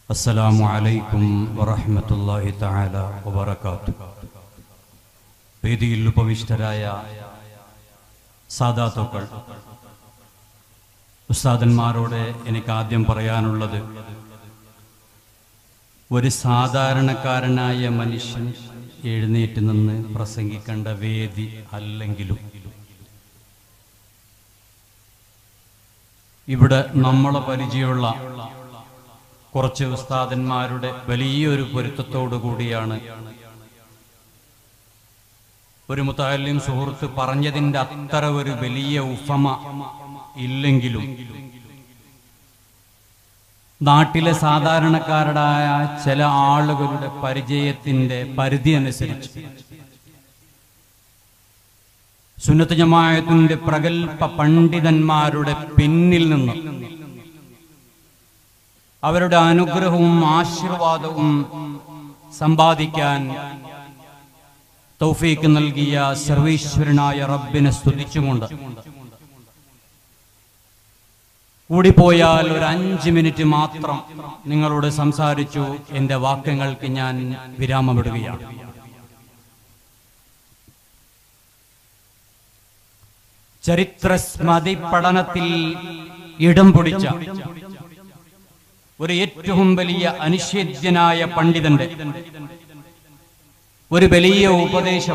السلام عليكم ورحمة الله تعالى وبركاته വേദിയിൽ ഉപവിഷ്ടരായ സാദാത്തുക്കൾ ഉസ്താദന്മാരോട് എനിക്ക് ആദ്യം പറയാനുള്ളത് ഒരു സാധാരണക്കാരനായ മനുഷ്യൻ എഴുന്നേറ്റ് നിന്ന് പ്രസംഗിക്കേണ്ട വേദി അല്ലെങ്കിലും ഇവിടെ നമ്മളെ പരിചയമുള്ള കുറച്ച് ഉസ്താദന്മാരുടെ വലിയൊരു പൊരുത്തത്തോടു കൂടിയാണ് ഒരു മുത്താലിം സുഹൃത്ത് പറഞ്ഞതിൻ്റെ അത്ര ഒരു വലിയ ഉഫമ ഇല്ലെങ്കിലും നാട്ടിലെ സാധാരണക്കാരുടായ ചില ആളുകളുടെ പരിചയത്തിന്റെ പരിധി അനുസരിച്ച് സുന്നത്ത് ജമായത്തിന്റെ പ്രഗത്ഭ പണ്ഡിതന്മാരുടെ പിന്നിൽ നിന്ന് അവരുടെ അനുഗ്രഹവും ആശീർവാദവും സമ്പാദിക്കാൻ തൗഫീക്ക് നൽകിയ സർവീശ്വരനായ റബ്ബിനെ സ്തുതിച്ചുകൊണ്ട് കൂടിപ്പോയാൽ ഒരു അഞ്ച് മിനിറ്റ് മാത്രം നിങ്ങളോട് സംസാരിച്ചു എന്റെ വാക്യങ്ങൾക്ക് ഞാൻ വിരാമമിടുകയാണ് ചരിത്ര സ്മൃതി പഠനത്തിൽ ഇടം പിടിച്ച ഒരു ഏറ്റവും വലിയ അനിഷേധ്യനായ പണ്ഡിതന്റെ ഒരു വലിയ ഉപദേശം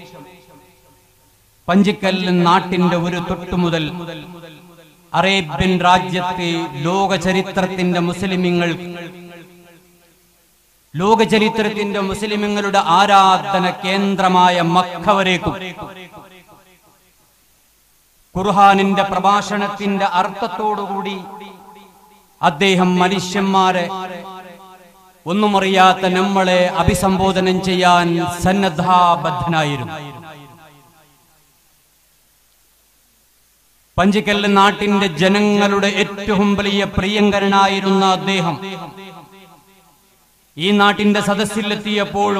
പഞ്ചിക്കല്ല് നാട്ടിന്റെ ഒരു തൊട്ടുമുതൽ അറേബ്യൻ രാജ്യത്തെ ലോക ചരിത്രത്തിന്റെ മുസ്ലിമിങ്ങൾ ലോക ചരിത്രത്തിന്റെ മുസ്ലിമുകളുടെ ആരാധന കേന്ദ്രമായ മക്ക വരേക്കും ഖുർഹാനിന്റെ പ്രഭാഷണത്തിന്റെ അർത്ഥത്തോടുകൂടി അദ്ദേഹം മനുഷ്യന്മാരെ ഒന്നും അറിയാത്ത നമ്മളെ അഭിസംബോധനം ചെയ്യാൻ സന്നദ്ധാബദ്ധനായിരുന്നു പഞ്ചിക്കല്ല് നാട്ടിന്റെ ജനങ്ങളുടെ ഏറ്റവും വലിയ പ്രിയങ്കരനായിരുന്ന അദ്ദേഹം ഈ നാട്ടിന്റെ സദസ്സിലെത്തിയപ്പോഴും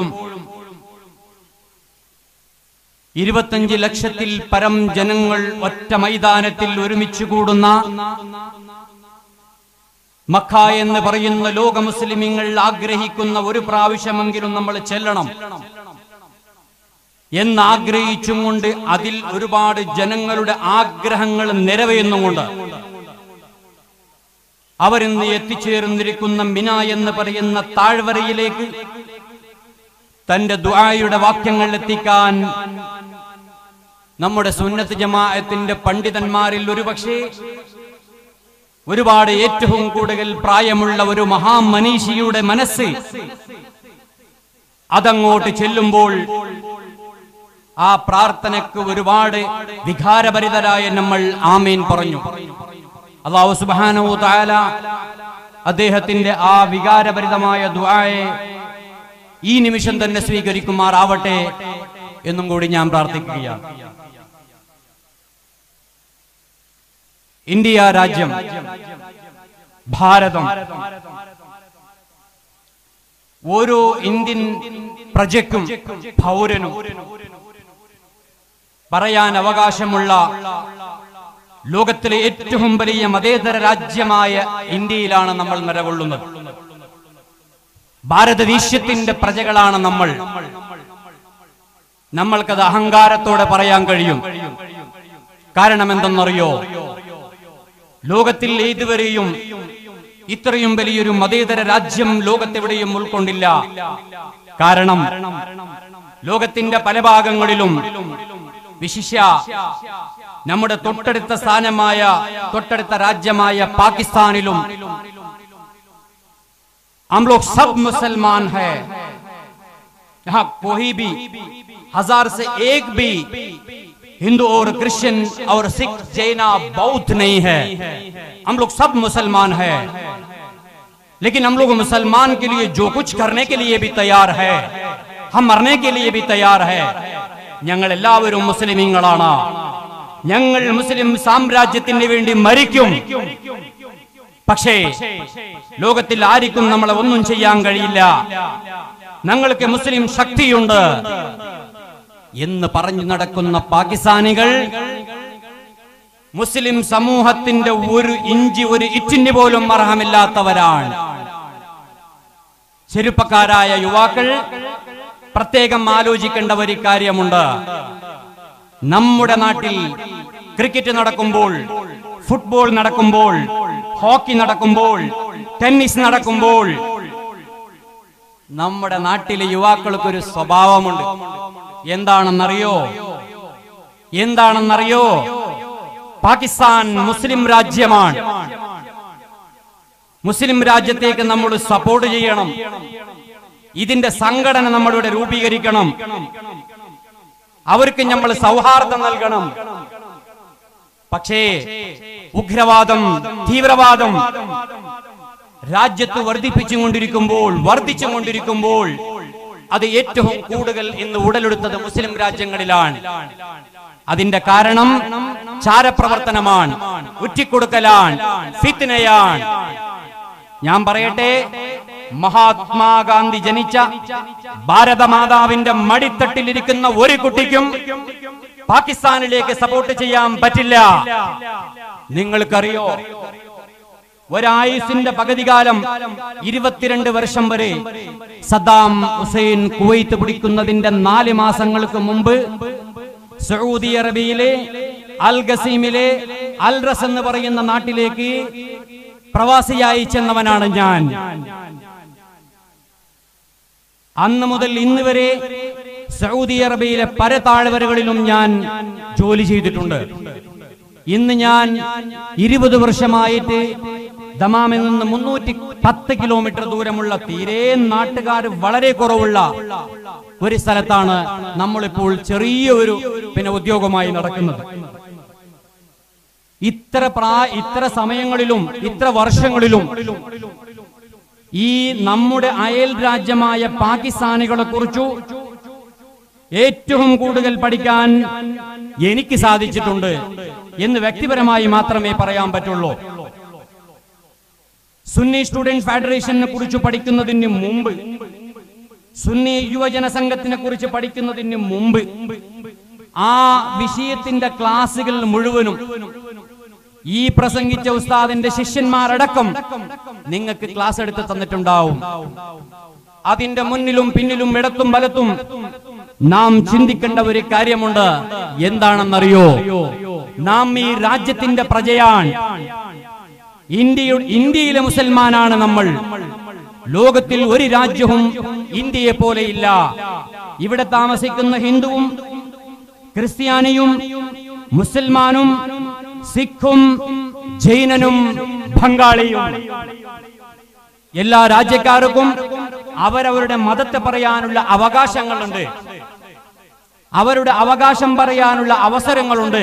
ഇരുപത്തഞ്ച് ലക്ഷത്തിൽ പരം ജനങ്ങൾ ഒറ്റ മൈതാനത്തിൽ ഒരുമിച്ച് കൂടുന്ന മക്ക എന്ന് പറയുന്ന ലോക മുസ്ലിമിങ്ങൾ ആഗ്രഹിക്കുന്ന ഒരു പ്രാവശ്യമെങ്കിലും നമ്മൾ ചെല്ലണം എന്നാഗ്രഹിച്ചും കൊണ്ട് അതിൽ ഒരുപാട് ജനങ്ങളുടെ ആഗ്രഹങ്ങൾ നിറവേറുന്നുമുണ്ട് അവരിന്ന് എത്തിച്ചേർന്നിരിക്കുന്ന മിന എന്ന് പറയുന്ന താഴ്വരയിലേക്ക് തന്റെ ദുആയുടെ വാക്യങ്ങൾ എത്തിക്കാൻ നമ്മുടെ സുന്നത്ത് ജമാഅത്തിന്റെ പണ്ഡിതന്മാരിൽ ഒരുപക്ഷേ ഒരുപാട് ഏറ്റവും കൂടുതൽ പ്രായമുള്ള ഒരു മഹാമനീഷിയുടെ മനസ്സ് അതങ്ങോട്ട് ചെല്ലുമ്പോൾ ആ പ്രാർത്ഥനക്ക് ഒരുപാട് വികാരഭരിതരായ നമ്മൾ ആമീൻ പറഞ്ഞു അള്ളാഹു സുബാനോ താല അദ്ദേഹത്തിന്റെ ആ വികാരഭരിതമായ ദുആയെ ഈ നിമിഷം തന്നെ സ്വീകരിക്കുമാറാവട്ടെ എന്നും കൂടി ഞാൻ പ്രാർത്ഥിക്കുകയാണ് ഇന്ത്യ രാജ്യം ഭാരതം ഓരോ ഇന്ത്യൻ പ്രജയ്ക്കും പൗരനും പറയാൻ അവകാശമുള്ള ലോകത്തിലെ ഏറ്റവും വലിയ മതേതര രാജ്യമായ ഇന്ത്യയിലാണ് നമ്മൾ നിലകൊള്ളുന്നത് ഭാരതദേശത്തിന്റെ പ്രജകളാണ് നമ്മൾ നമ്മൾക്കത് അഹങ്കാരത്തോടെ പറയാൻ കഴിയും കാരണം എന്തെന്നറിയോ ലോകത്തിൽ ഏതുവരെയും ഇത്രയും വലിയൊരു മതേതര രാജ്യം ലോകത്തെവിടെയും ഉൾക്കൊണ്ടില്ല കാരണം ലോകത്തിന്റെ പല ഭാഗങ്ങളിലും വിശിഷ്യ നമ്മുടെ തൊട്ടടുത്ത സ്ഥാനമായ തൊട്ടടുത്ത രാജ്യമായ പാകിസ്ഥാനിലും हम लोग सब मुसलमान हैं यहाँ कोई भी हजार से एक भी हिंदू और क्रिश्चियन और सिख जैना बौद्ध नहीं है हम लोग सब मुसलमान हैं लेकिन हम लोग मुसलमान के लिए जो कुछ करने के लिए भी तैयार है हम मरने के लिए भी तैयार है ഞങ്ങൾ എല്ലാവരും മുസ്ലിമീങ്ങളാണ് ഞങ്ങൾ മുസ്ലിം സാമ്രാജ്യത്തിന് വേണ്ടി മരിക്കും പക്ഷേ ലോകത്തിൽ ആർക്കും നമ്മളെ ഒന്നും ചെയ്യാൻ കഴിയില്ല ഞങ്ങൾക്ക് മുസ്ലിം ശക്തിയുണ്ട് എന്ന് പറഞ്ഞു നടക്കുന്ന പാകിസ്ഥാനികൾ മുസ്ലിം സമൂഹത്തിന്റെ ഒരു ഇഞ്ചി ഒരു ഇറ്റിന് പോലും അർഹമില്ലാത്തവരാണ് ചെറുപ്പക്കാരായ യുവാക്കൾ പ്രത്യേകം ആലോചിക്കേണ്ട ഒരു കാര്യമുണ്ട് നമ്മുടെ നാട്ടിൽ ക്രിക്കറ്റ് നടക്കുമ്പോൾ ഫുട്ബോൾ നടക്കുമ്പോൾ ഹോക്കി നടക്കുമ്പോൾ ടെന്നീസ് നടക്കുമ്പോൾ നമ്മുടെ നാട്ടിലെ യുവാക്കൾക്കൊരു സ്വഭാവമുണ്ട് എന്താണെന്നറിയോ എന്താണെന്നറിയോ പാകിസ്ഥാൻ മുസ്ലിം രാജ്യമാണ് മുസ്ലിം രാജ്യത്തേക്ക് നമ്മൾ സപ്പോർട്ട് ചെയ്യണം ഇതിന്റെ സംഘടന നമ്മളിവിടെ രൂപീകരിക്കണം അവർക്ക് നമ്മൾ സൗഹാർദ്ദം നൽകണം പക്ഷേ ഉഗ്രവാദം തീവ്രവാദം രാജ്യത്ത് വർദ്ധിപ്പിച്ചുകൊണ്ടിരിക്കുമ്പോൾ വർദ്ധിച്ചുകൊണ്ടിരിക്കുമ്പോൾ അത് ഏറ്റവും കൂടുതൽ ഇന്ന് ഉടലെടുത്തത് മുസ്ലിം രാജ്യങ്ങളിലാണ് അതിന്റെ കാരണം ചാരപ്രവർത്തനമാണ് ഉറ്റിക്കൊടുക്കലാണ് ഫിത്നയാണ് ഞാൻ പറയട്ടെ മഹാത്മാഗാന്ധി ജനിച്ച ഭാരതമാതാവിന്റെ മടിത്തട്ടിലിരിക്കുന്ന ഒരു കുട്ടിക്കും പാകിസ്ഥാനിലേക്ക് സപ്പോർട്ട് ചെയ്യാൻ പറ്റില്ല നിങ്ങൾക്കറിയോ ഒരായുസിന്റെ പകുതികാലം ഇരുപത്തിരണ്ട് വർഷം വരെ സദ്ദാം ഹുസൈൻ കുവൈത്ത് പിടിക്കുന്നതിന്റെ നാല് മാസങ്ങൾക്ക് മുമ്പ് സൗദി അറേബ്യയിലെ അൽ ഗസീമിലെ അൽ റസ് എന്ന് പറയുന്ന നാട്ടിലേക്ക് പ്രവാസിയായി ചെന്നവനാണ് ഞാൻ അന്ന് മുതൽ ഇന്ന് വരെ സൗദി അറേബ്യയിലെ പല താഴ്വരകളിലും ഞാൻ ജോലി ചെയ്തിട്ടുണ്ട് ഇന്ന് ഞാൻ ഇരുപത് വർഷമായിട്ട് ദമാമിൽ നിന്ന് മുന്നൂറ്റി പത്ത് കിലോമീറ്റർ ദൂരമുള്ള തീരെ നാട്ടുകാർ വളരെ കുറവുള്ള ഒരു സ്ഥലത്താണ് നമ്മളിപ്പോൾ ചെറിയ ഒരു പിന്നെ ഉദ്യോഗമായി നടക്കുന്നത് ഇത്ര പ്രാ ഇത്ര സമയങ്ങളിലും ഇത്ര വർഷങ്ങളിലും ഈ നമ്മുടെ അയൽ രാജ്യമായ പാകിസ്ഥാനികളെ കുറിച്ചു ഏറ്റവും കൂടുതൽ പഠിക്കാൻ എനിക്ക് സാധിച്ചിട്ടുണ്ട് എന്ന് വ്യക്തിപരമായി മാത്രമേ പറയാൻ പറ്റുള്ളൂ സുന്നി സ്റ്റുഡന്റ് ഫെഡറേഷനെ കുറിച്ച് പഠിക്കുന്നതിന് മുമ്പ് സുന്നി യുവജന സംഘത്തിനെ കുറിച്ച് പഠിക്കുന്നതിന് മുമ്പ് ആ വിഷയത്തിന്റെ ക്ലാസുകൾ മുഴുവനും ഈ പ്രസംഗിച്ച ഉസ്താദിന്റെ ശിഷ്യന്മാരടക്കം നിങ്ങൾക്ക് ക്ലാസ് എടുത്ത് തന്നിട്ടുണ്ടാവും അതിന്റെ മുന്നിലും പിന്നിലും ഇടത്തും വലത്തും നാം ചിന്തിക്കേണ്ട ഒരു കാര്യമുണ്ട് എന്താണെന്നറിയോ നാം ഈ രാജ്യത്തിന്റെ പ്രജയാണ് ഇന്ത്യ ഇന്ത്യയിലെ മുസൽമാനാണ് നമ്മൾ ലോകത്തിൽ ഒരു രാജ്യവും ഇന്ത്യയെ പോലെയില്ല ഇവിടെ താമസിക്കുന്ന ഹിന്ദുവും ക്രിസ്ത്യാനിയും മുസൽമാനും സിഖും ജൈനനും ബംഗാളിയും എല്ലാ രാജ്യക്കാർക്കും അവരവരുടെ മതത്തെ പറയാനുള്ള അവകാശങ്ങളുണ്ട് അവരുടെ അവകാശം പറയാനുള്ള അവസരങ്ങളുണ്ട്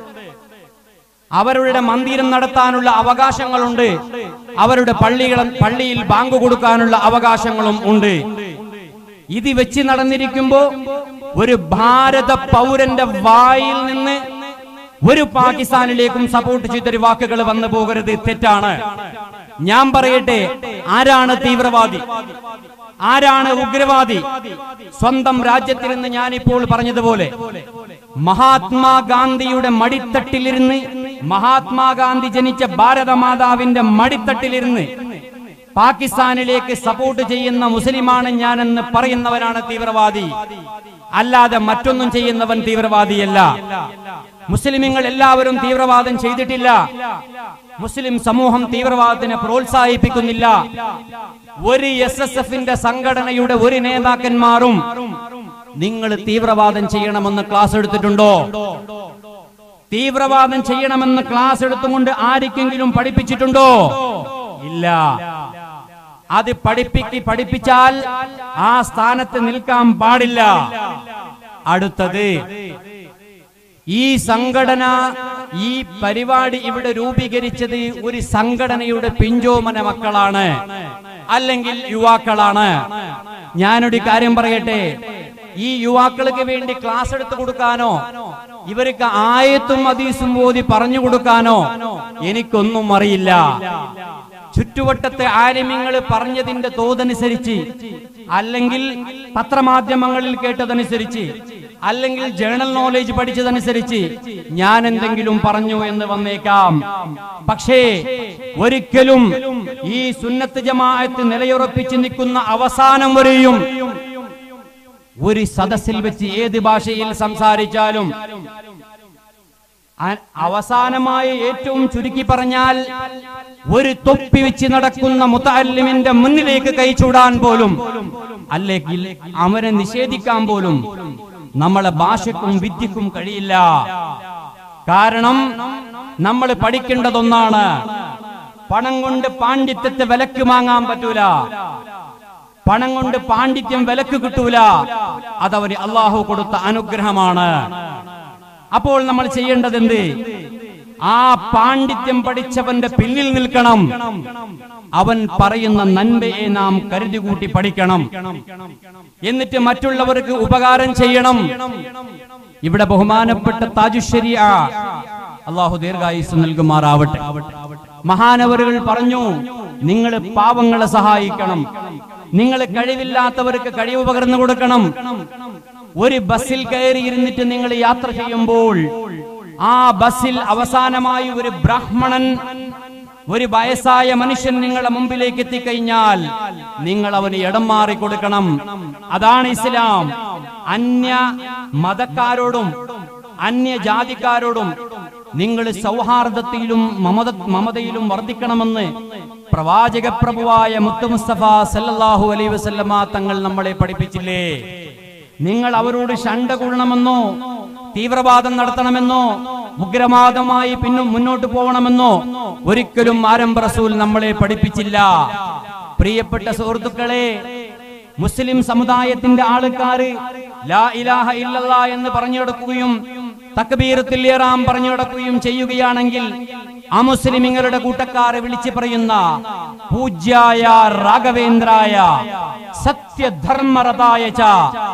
അവരുടെ മന്ദിരം നടത്താനുള്ള അവകാശങ്ങളുണ്ട് അവരുടെ പള്ളികൾ പള്ളിയിൽ ബാങ്ക് കൊടുക്കാനുള്ള അവകാശങ്ങളും ഉണ്ട് ഇത് വെച്ച് നടന്നിരിക്കുമ്പോ ഒരു ഭാരത പൗരന്റെ വായിൽ നിന്ന് ഒരു പാകിസ്ഥാനിലേക്കും സപ്പോർട്ട് ചെയ്തൊരു വാക്കുകൾ വന്നു പോകരുത് തെറ്റാണ് ഞാൻ പറയട്ടെ ആരാണ് തീവ്രവാദി ആരാണ് ഉഗ്രവാദി സ്വന്തം രാജ്യത്തിരുന്ന് ഞാനിപ്പോൾ പറഞ്ഞതുപോലെ മഹാത്മാഗാന്ധിയുടെ മടിത്തട്ടിലിരുന്ന് മഹാത്മാഗാന്ധി ജനിച്ച ഭാരതമാതാവിന്റെ മടിത്തട്ടിലിരുന്ന് പാകിസ്ഥാനിലേക്ക് സപ്പോർട്ട് ചെയ്യുന്ന മുസ്ലിമാണ് ഞാനെന്ന് പറയുന്നവനാണ് തീവ്രവാദി അല്ലാതെ മറ്റൊന്നും ചെയ്യുന്നവൻ തീവ്രവാദിയല്ല മുസ്ലിമുകൾ എല്ലാവരും തീവ്രവാദം ചെയ്തിട്ടില്ല മുസ്ലിം സമൂഹം തീവ്രവാദത്തിനെ പ്രോത്സാഹിപ്പിക്കുന്നില്ല ഒരു എസ് എസ് എഫിന്റെ സംഘടനയുടെ ഒരു നേതാക്കന്മാരും നിങ്ങൾ തീവ്രവാദം ചെയ്യണമെന്ന് ക്ലാസ് എടുത്തിട്ടുണ്ടോ തീവ്രവാദം ചെയ്യണമെന്ന് ക്ലാസ് എടുത്തുകൊണ്ട് ആർക്കെങ്കിലും പഠിപ്പിച്ചിട്ടുണ്ടോ ഇല്ല അത് പഠിപ്പിക്ക് പഠിപ്പിച്ചാൽ ആ സ്ഥാനത്ത് നിൽക്കാൻ പാടില്ല അടുത്തത് ഈ സംഘടന ഈ പരിപാടി ഇവിടെ രൂപീകരിച്ചത് ഒരു സംഘടനയുടെ പിഞ്ചോമന മക്കളാണ് അല്ലെങ്കിൽ യുവാക്കളാണ് ഞാനൊരു കാര്യം പറയട്ടെ ഈ യുവാക്കൾക്ക് വേണ്ടി ക്ലാസ് എടുത്തു കൊടുക്കാനോ ഇവർക്ക് ആയത്തും അതീസും ഓതി പറഞ്ഞു കൊടുക്കാനോ എനിക്കൊന്നും അറിയില്ല ചുറ്റുവട്ടത്തെ ആലിമ്യങ്ങൾ പറഞ്ഞതിന്റെ തോതനുസരിച്ച് അല്ലെങ്കിൽ പത്രമാധ്യമങ്ങളിൽ കേട്ടതനുസരിച്ച് അല്ലെങ്കിൽ ജേണൽ നോളേജ് പഠിച്ചതനുസരിച്ച് ഞാൻ എന്തെങ്കിലും പറഞ്ഞു എന്ന് വന്നേക്കാം പക്ഷേ ഒരിക്കലും ഈ സുന്നത്ത് ജമാഅത്ത് നിലയുറപ്പിച്ച് നിൽക്കുന്ന അവസാനം വരെയും ഒരു സദസ്സിൽ വെച്ച് ഏത് ഭാഷയിൽ സംസാരിച്ചാലും അ- അവസാനമായി ഏറ്റവും ചുരുക്കി പറഞ്ഞാൽ ഒരു തൊപ്പി വെച്ച് നടക്കുന്ന മുത്തല്ലിമിന്റെ മുന്നിലേക്ക് കൈ ചൂടാൻ പോലും അല്ലെങ്കിൽ അവനെ നിഷേധിക്കാൻ പോലും നമ്മളെ ഭാഷയ്ക്കും വിദ്യക്കും കഴിയില്ല കാരണം നമ്മൾ പഠിക്കേണ്ടതൊന്നാണ് പണം കൊണ്ട് പാണ്ഡിത്യത്തെ വിലക്ക് വാങ്ങാൻ പറ്റൂല പണം കൊണ്ട് പാണ്ഡിത്യം വിലക്ക് കിട്ടൂല അതവന് അള്ളാഹു കൊടുത്ത അനുഗ്രഹമാണ് അപ്പോൾ നമ്മൾ ചെയ്യേണ്ടത് എന്ത് ആ പാണ്ഡിത്യം പഠിച്ചവന്റെ പിന്നിൽ നിൽക്കണം അവൻ പറയുന്ന നന്മയെ നാം കരുതി കൂട്ടി പഠിക്കണം എന്നിട്ട് മറ്റുള്ളവർക്ക് ഉപകാരം ചെയ്യണം ഇവിടെ ബഹുമാനപ്പെട്ട താജുശ്ശേരി അള്ളാഹു ദീർഘായുസ് നൽകുമാറാവട്ടെ മഹാനവറുകൾ പറഞ്ഞു നിങ്ങൾ പാവങ്ങളെ സഹായിക്കണം നിങ്ങൾ കഴിവില്ലാത്തവർക്ക് കഴിവ് പകർന്നു കൊടുക്കണം ഒരു ബസ്സിൽ കയറി ഇരുന്നിട്ട് നിങ്ങൾ യാത്ര ചെയ്യുമ്പോൾ ആ ബസ്സിൽ അവസാനമായി ഒരു ബ്രാഹ്മണൻ ഒരു വയസ്സായ മനുഷ്യൻ നിങ്ങളുടെ മുമ്പിലേക്ക് എത്തിക്കഴിഞ്ഞാൽ നിങ്ങൾ അവന് ഇടം മാറി കൊടുക്കണം അതാണ് ഇസ്ലാം അന്യ മതക്കാരോടും അന്യ ജാതിക്കാരോടും നിങ്ങൾ സൗഹാർദ്ദത്തിലും മമത മമതയിലും വർദ്ധിക്കണമെന്ന് പ്രവാചക പ്രഭുവായ മുത്തു മുസ്തഫ സല്ലല്ലാഹു അലൈഹി വസല്ലമ തങ്ങൾ നമ്മളെ പഠിപ്പിച്ചില്ലേ നിങ്ങൾ അവരോട് ശണ്ട കൊള്ളണമെന്നോ തീവ്രവാദം നടത്തണമെന്നോ ഉഗ്രവാദമായി പിന്നും മുന്നോട്ട് പോകണമെന്നോ ഒരിക്കലും ആരംഭ റസൂൽ നമ്മളെ പഠിപ്പിച്ചില്ല പ്രിയപ്പെട്ട സുഹൃത്തുക്കളെ മുസ്ലിം സമുദായത്തിന്റെ ആൾക്കാര് ലാ ഇലാഹ ഇല്ലല്ലാ എന്ന് പറഞ്ഞു നടക്കുകയും തക്ബീറത്തിൽ ഏറാം പറഞ്ഞു നടക്കുകയും ചെയ്യുകയാണെങ്കിൽ അമുസ്ലിമിങ്ങളുടെ കൂട്ടക്കാരെ വിളിച്ചു പറയുന്ന പൂജ്യായ രാഘവേന്ദ്രായ സത്യധർമ്മരതായ ച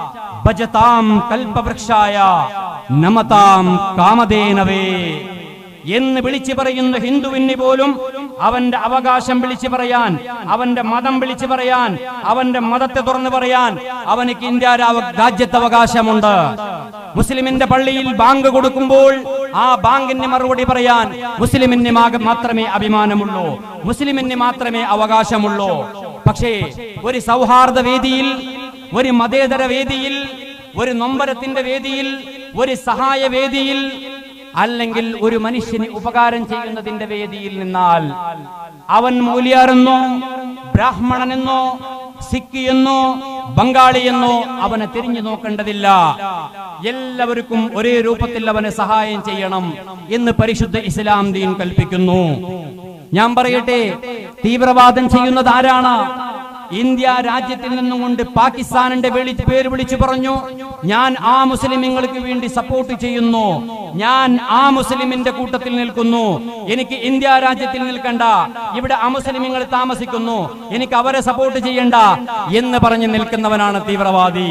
ഭജതാം കൽപവൃക്ഷായ നമതാം കാമധേനവേ എന്ന് വിളിച്ചു പറയുന്ന ഹിന്ദുവിന് പോലും അവന്റെ അവകാശം വിളിച്ചു പറയാൻ അവന്റെ മതം വിളിച്ചു പറയാൻ അവന്റെ മതത്തെ തുറന്നു പറയാൻ അവനക്ക് ഇന്ത്യ രാവ- രാജ്യത്ത് അവകാശമുണ്ട് മുസ്ലിമിന്റെ പള്ളിയിൽ ബാങ്ക് കൊടുക്കുമ്പോൾ ആ ബാങ്കിന് മറുപടി പറയാൻ മുസ്ലിമിന് മാക- മാത്രമേ അഭിമാനമുള്ളൂ മുസ്ലിമിന് മാത്രമേ അവകാശമുള്ളൂ പക്ഷേ ഒരു സൗഹാർദ്ദ വേദിയിൽ ഒരു മതേതര വേദിയിൽ ഒരു നൊമ്പരത്തിന്റെ വേദിയിൽ ഒരു സഹായ വേദിയിൽ അല്ലെങ്കിൽ ഒരു മനുഷ്യന് ഉപകാരം ചെയ്യുന്നതിന്റെ വേദിയിൽ നിന്നാൽ അവൻ മൂല്യാരെന്നോ ബ്രാഹ്മണനെന്നോ സിഖ് എന്നോ ബംഗാളി എന്നോ അവനെ തിരിഞ്ഞു നോക്കേണ്ടതില്ല എല്ലാവർക്കും ഒരേ രൂപത്തിൽ അവനെ സഹായം ചെയ്യണം എന്ന് പരിശുദ്ധ ഇസ്ലാം ദീൻ കൽപ്പിക്കുന്നു ഞാൻ പറയട്ടെ തീവ്രവാദം ചെയ്യുന്നത് ആരാണ് ഇന്ത്യ രാജ്യത്തിൽ നിന്നും കൊണ്ട് പാകിസ്ഥാനിന്റെ വിളി പേര് വിളിച്ചു പറഞ്ഞു ഞാൻ ആ മുസ്ലിമുകൾക്ക് വേണ്ടി സപ്പോർട്ട് ചെയ്യുന്നു ഞാൻ ആ മുസ്ലിമിന്റെ കൂട്ടത്തിൽ നിൽക്കുന്നു എനിക്ക് ഇന്ത്യ രാജ്യത്തിൽ നിൽക്കണ്ട ഇവിടെ അമുസ്ലിമുകൾ താമസിക്കുന്നു എനിക്ക് അവരെ സപ്പോർട്ട് ചെയ്യണ്ട എന്ന് പറഞ്ഞു നിൽക്കുന്നവനാണ് തീവ്രവാദി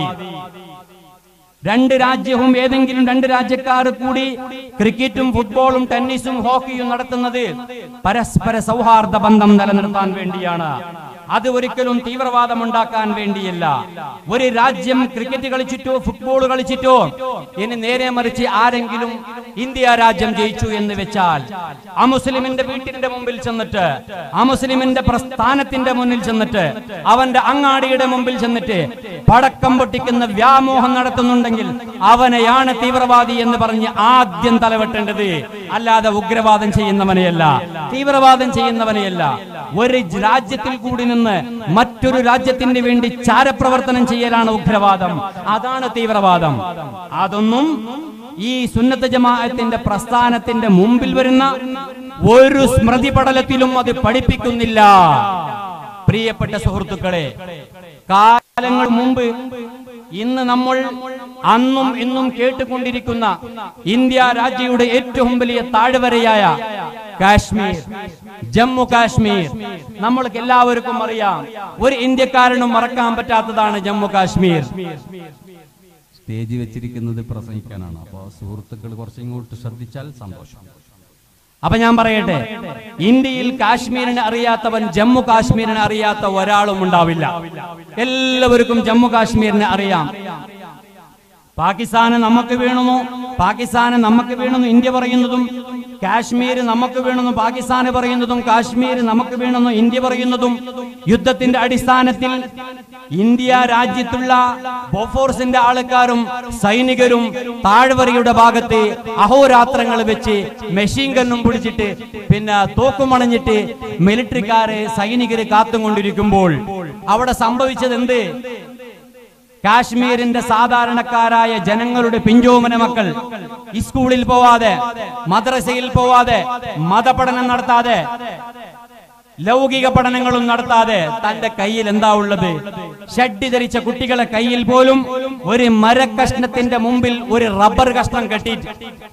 രണ്ട് രാജ്യവും ഏതെങ്കിലും രണ്ട് രാജ്യക്കാർ കൂടി ക്രിക്കറ്റും ഫുട്ബോളും ടെന്നീസും ഹോക്കിയും നടത്തുന്നത് പരസ്പര സൗഹാർദ്ദ ബന്ധം നിലനിർത്താൻ വേണ്ടിയാണ് അത് ഒരിക്കലും തീവ്രവാദം ഉണ്ടാക്കാൻ വേണ്ടിയല്ല ഒരു രാജ്യം ക്രിക്കറ്റ് കളിച്ചിട്ടോ ഫുട്ബോൾ കളിച്ചിട്ടോ ഇനി നേരെ മറിച്ച് ആരെങ്കിലും ഇന്ത്യ രാജ്യം ജയിച്ചു എന്ന് വെച്ചാൽ ആ മുസ്ലിമിന്റെ വീട്ടിന്റെ മുമ്പിൽ ചെന്നിട്ട് ആ മുസ്ലിമിന്റെ പ്രസ്ഥാനത്തിന്റെ മുന്നിൽ ചെന്നിട്ട് അവന്റെ അങ്ങാടിയുടെ മുമ്പിൽ ചെന്നിട്ട് പടക്കം പൊട്ടിക്കുന്ന വ്യാമോഹം നടത്തുന്നുണ്ടെങ്കിൽ അവനെയാണ് തീവ്രവാദി എന്ന് പറഞ്ഞ് ആദ്യം തലവെട്ടേണ്ടത് അല്ലാതെ ഉഗ്രവാദം ചെയ്യുന്നവനെയല്ല തീവ്രവാദം ചെയ്യുന്നവനെയല്ല ഒരു രാജ്യത്തിൽ കൂടി നിന്ന് മറ്റൊരു രാജ്യത്തിന് വേണ്ടി ചാരപ്രവർത്തനം ചെയ്യലാണ് ഉഗ്രവാദം അതാണ് തീവ്രവാദം അതൊന്നും ഈ സുന്നത്ത് ജമാഅത്തിന്റെ പ്രസ്ഥാനത്തിന്റെ മുമ്പിൽ വരുന്ന ഒരു സ്മൃതി പടലത്തിലും അത് പഠിപ്പിക്കുന്നില്ല പ്രിയപ്പെട്ട സുഹൃത്തുക്കളെ കാലങ്ങൾ മുമ്പ് ഇന്ന് നമ്മൾ അന്നും ഇന്നും കേട്ടുകൊണ്ടിരിക്കുന്ന ഇന്ത്യ രാജ്യയുടെ ഏറ്റവും വലിയ താഴ്വരയായ കാശ്മീർ ജമ്മു കാശ്മീർ നമ്മൾക്ക് എല്ലാവർക്കും അറിയാം ഒരു ഇന്ത്യക്കാരനും മറക്കാൻ പറ്റാത്തതാണ് ജമ്മു കാശ്മീർ സ്റ്റേജ് വെച്ചിരിക്കുന്നത് പ്രസംഗിക്കാനാണ് അപ്പോൾ സുഹൃത്തുക്കൾ കുറച്ചിങ്ങോട്ട് ശ്രദ്ധിച്ചാൽ സന്തോഷം അപ്പൊ ഞാൻ പറയട്ടെ ഇന്ത്യയിൽ കാശ്മീരിനെ അറിയാത്തവൻ ജമ്മു കാശ്മീരിനെ അറിയാത്ത ഒരാളും ഉണ്ടാവില്ല എല്ലാവർക്കും ജമ്മു കാശ്മീരിനെ അറിയാം പാകിസ്ഥാന് നമുക്ക് വീണുന്നു പാകിസ്ഥാന് നമുക്ക് വീണെന്ന് ഇന്ത്യ പറയുന്നതും കാശ്മീർ നമുക്ക് വീണെന്ന് പാകിസ്ഥാന് പറയുന്നതും കാശ്മീർ നമുക്ക് വീണെന്ന് ഇന്ത്യ പറയുന്നതും യുദ്ധത്തിന്റെ അടിസ്ഥാനത്തിൽ ഇന്ത്യ രാജ്യത്തുള്ള ബോഫോഴ്സിന്റെ ആൾക്കാരും സൈനികരും താഴ്വരയുടെ ഭാഗത്ത് അഹോരാത്രങ്ങൾ വെച്ച് മെഷീൻ ഗണ്ണും പിടിച്ചിട്ട് പിന്നെ തോക്കുമണഞ്ഞിട്ട് മിലിറ്ററിക്കാരെ സൈനികര് കാത്തുകൊണ്ടിരിക്കുമ്പോൾ അവിടെ സംഭവിച്ചത് എന്ത് കാശ്മീരിന്റെ സാധാരണക്കാരായ ജനങ്ങളുടെ പിഞ്ചോമന മക്കൾ സ്കൂളിൽ പോവാതെ മദ്രസയിൽ പോവാതെ മതപഠനം നടത്താതെ ലൗകിക പഠനങ്ങളും നടത്താതെ തന്റെ കയ്യിൽ എന്താ ഉള്ളത് ഷഡ്ഡി ധരിച്ച കുട്ടികളെ കയ്യിൽ പോലും ഒരു മരക്കഷ്ണത്തിന്റെ മുമ്പിൽ ഒരു റബ്ബർ കഷ്ണം കെട്ടിയിട്ട്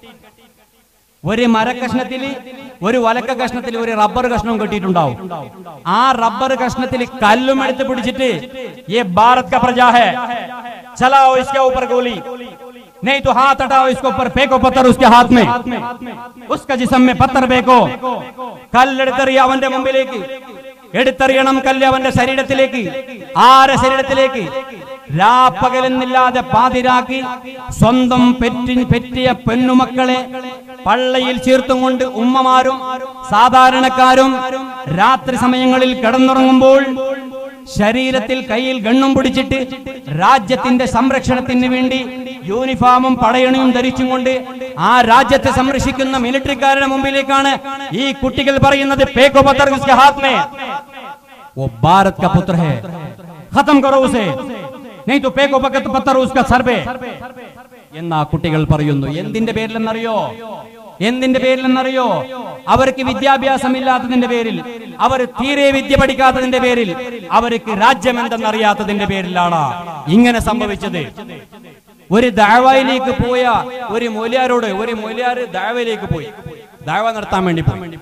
ഒരു മരക്കഷ്ണത്തിൽ ഒരു വലക്ക കഷ്ണത്തിൽ ഒരു റബ്ബർ കഷ്ണവും കെട്ടിയിട്ടുണ്ടാവും ആ റബ്ബർ കഷ്ണത്തിൽ കല്ലും എടുത്ത് പിടിച്ചിട്ട് ये भारत का प्रजा है चलाओ इसके ऊपर गोली नहीं तो हाथ हटाओ इसके ऊपर फेंको पत्थर उसके हाथ में उसका जिसम में पत्थर फेंको കല്ലെടുത്തെറിയ അവന്റെ മുമ്പിലേക്ക് എടുത്തെറിയണം കല്ല് അവന്റെ ശരീരത്തിലേക്ക് ആരെ ശരീരത്തിലേക്ക് രാപ്പകലെന്നില്ലാതെ പാതിരാക്കി സ്വന്തം പെറ്റി പെറ്റിയ പെണ്ണുമക്കളെ പള്ളയിൽ ചേർത്തും കൊണ്ട് ഉമ്മമാരും സാധാരണക്കാരും രാത്രി സമയങ്ങളിൽ കിടന്നുറങ്ങുമ്പോൾ ശരീരത്തിൽ കയ്യിൽ ഗണ്ണും പിടിച്ചിട്ട് രാജ്യത്തിന്റെ സംരക്ഷണത്തിന് വേണ്ടി യൂണിഫോമും പടയണിയും ധരിച്ചും കൊണ്ട് ആ രാജ്യത്തെ സംരക്ഷിക്കുന്ന മിലിറ്ററിക്കാരുടെ മുമ്പിലേക്കാണ് ഈ കുട്ടികൾ പറയുന്നത് പേക്കോ പത്തർ ഉസ്കെ ഹാത്ത് മേ वो भारत का पुत्र है खत्म करो उसे नहीं तो പേക്കോ പക്കത്ത് പത്തർ ഉസ്ക സർബേ എന്നാ കുട്ടികൾ പറയുന്നു എന്തിന്റെ പേരിലെന്നറിയോ എന്തിന്റെ പേരിലെന്നറിയോ അവർക്ക് വിദ്യാഭ്യാസമില്ലാത്തതിന്റെ പേരിൽ അവർ തീരെ വിദ്യ പഠിക്കാത്തതിന്റെ പേരിൽ അവർക്ക് രാജ്യം എന്തെന്നറിയാത്തതിന്റെ പേരിലാണ് ഇങ്ങനെ സംഭവിച്ചത് ഒരു ദാവയിലേക്ക് പോയ ഒരു മൊലിയാരോട് ഒരു മൊലിയാർ ദാവയിലേക്ക് പോയി ദാവ നടത്താൻ വേണ്ടി പോയി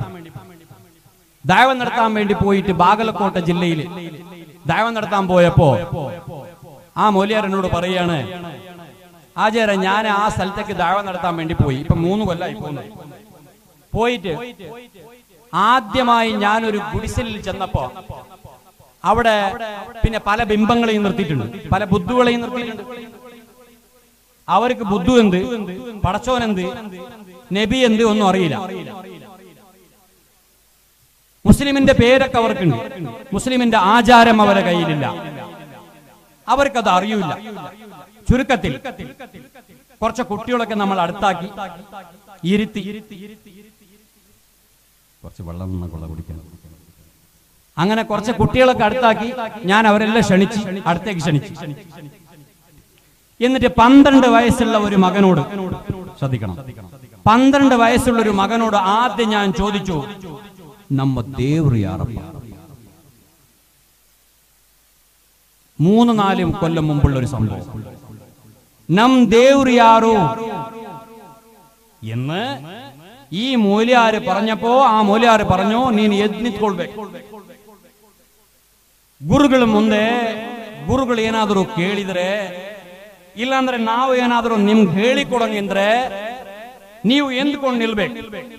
ദൈവ നടത്താൻ വേണ്ടി പോയിട്ട് ബാഗലക്കോട്ട ജില്ലയിൽ ദൈവ നടത്താൻ പോയപ്പോ ആ മൂല്യർ എന്നോട് പറയാണ് ആചാര്യ ഞാൻ ആ സ്ഥലത്തേക്ക് ദൈവ നടത്താൻ വേണ്ടി പോയി ഇപ്പൊ മൂന്ന് കൊല്ലായി പോകുന്നു പോയിട്ട് ആദ്യമായി ഞാനൊരു ഗുഡിസലിൽ ചെന്നപ്പോ അവിടെ പിന്നെ പല ബിംബങ്ങളെയും നിർത്തിയിട്ടുണ്ട് പല ബുദ്ധുകളെയും നിർത്തിയിട്ടുണ്ട് അവർക്ക് ബുദ്ധു എന്ത് പടച്ചോൻ എന്ത് നബി എന്ത് ഒന്നും അറിയില്ല മുസ്ലിമിന്റെ പേരൊക്കെ അവർക്കുണ്ട് മുസ്ലിമിന്റെ ആചാരം അവരുടെ കയ്യിലില്ല അവർക്കത് അറിയില്ല ചുരുക്കത്തിൽ കുറച്ച് കുട്ടികളൊക്കെ നമ്മൾ അടുത്താക്കി ഇരുത്തി കുറച്ച് വെള്ളം കൊള്ള കുടിക്കാൻ അങ്ങനെ കുറച്ച് കുട്ടികളൊക്കെ അടുത്താക്കി ഞാൻ അവരെല്ലാം ക്ഷണിച്ച് അടുത്തേക്ക് ക്ഷണിച്ചു എന്നിട്ട് പന്ത്രണ്ട് വയസ്സുള്ള ഒരു മകനോട് ശ്രദ്ധിക്കണം പന്ത്രണ്ട് വയസ്സുള്ള ഒരു മകനോട് ആദ്യം ഞാൻ ചോദിച്ചു ನಮ್ಮ ದೇವ್ರು ಯಾರಪ್ಪ മൂന്ന് നാല് കൊല്ലം മുമ്പുള്ള ഒരു സംഭവം നം ദേವ್ರು ಯಾರು എന്ന് ಈ ಮೂಲ್ಯಾರು പറഞ്ഞപ്പോ ಆ ಮೂಲ್ಯಾರು പറഞ്ഞു ನೀನು ಎದ್ ನಿಂತ್ಕೊಳ್ಬೇಕು ಗುರುಗಳ ಮುಂದೆ ಗುರುಗಳು ಏನಾದರೂ ಕೇಳಿದ್ರೆ ಇಲ್ಲಾಂದ್ರೆ ನಾವು ಏನಾದರೂ ನಿಮ್ಗೆ ಹೇಳಿಕೊಡಂಗಿದ್ರೆ ನೀವು ಎಂದ್ಕೊಂಡು ನಿಲ್ಬೇಕು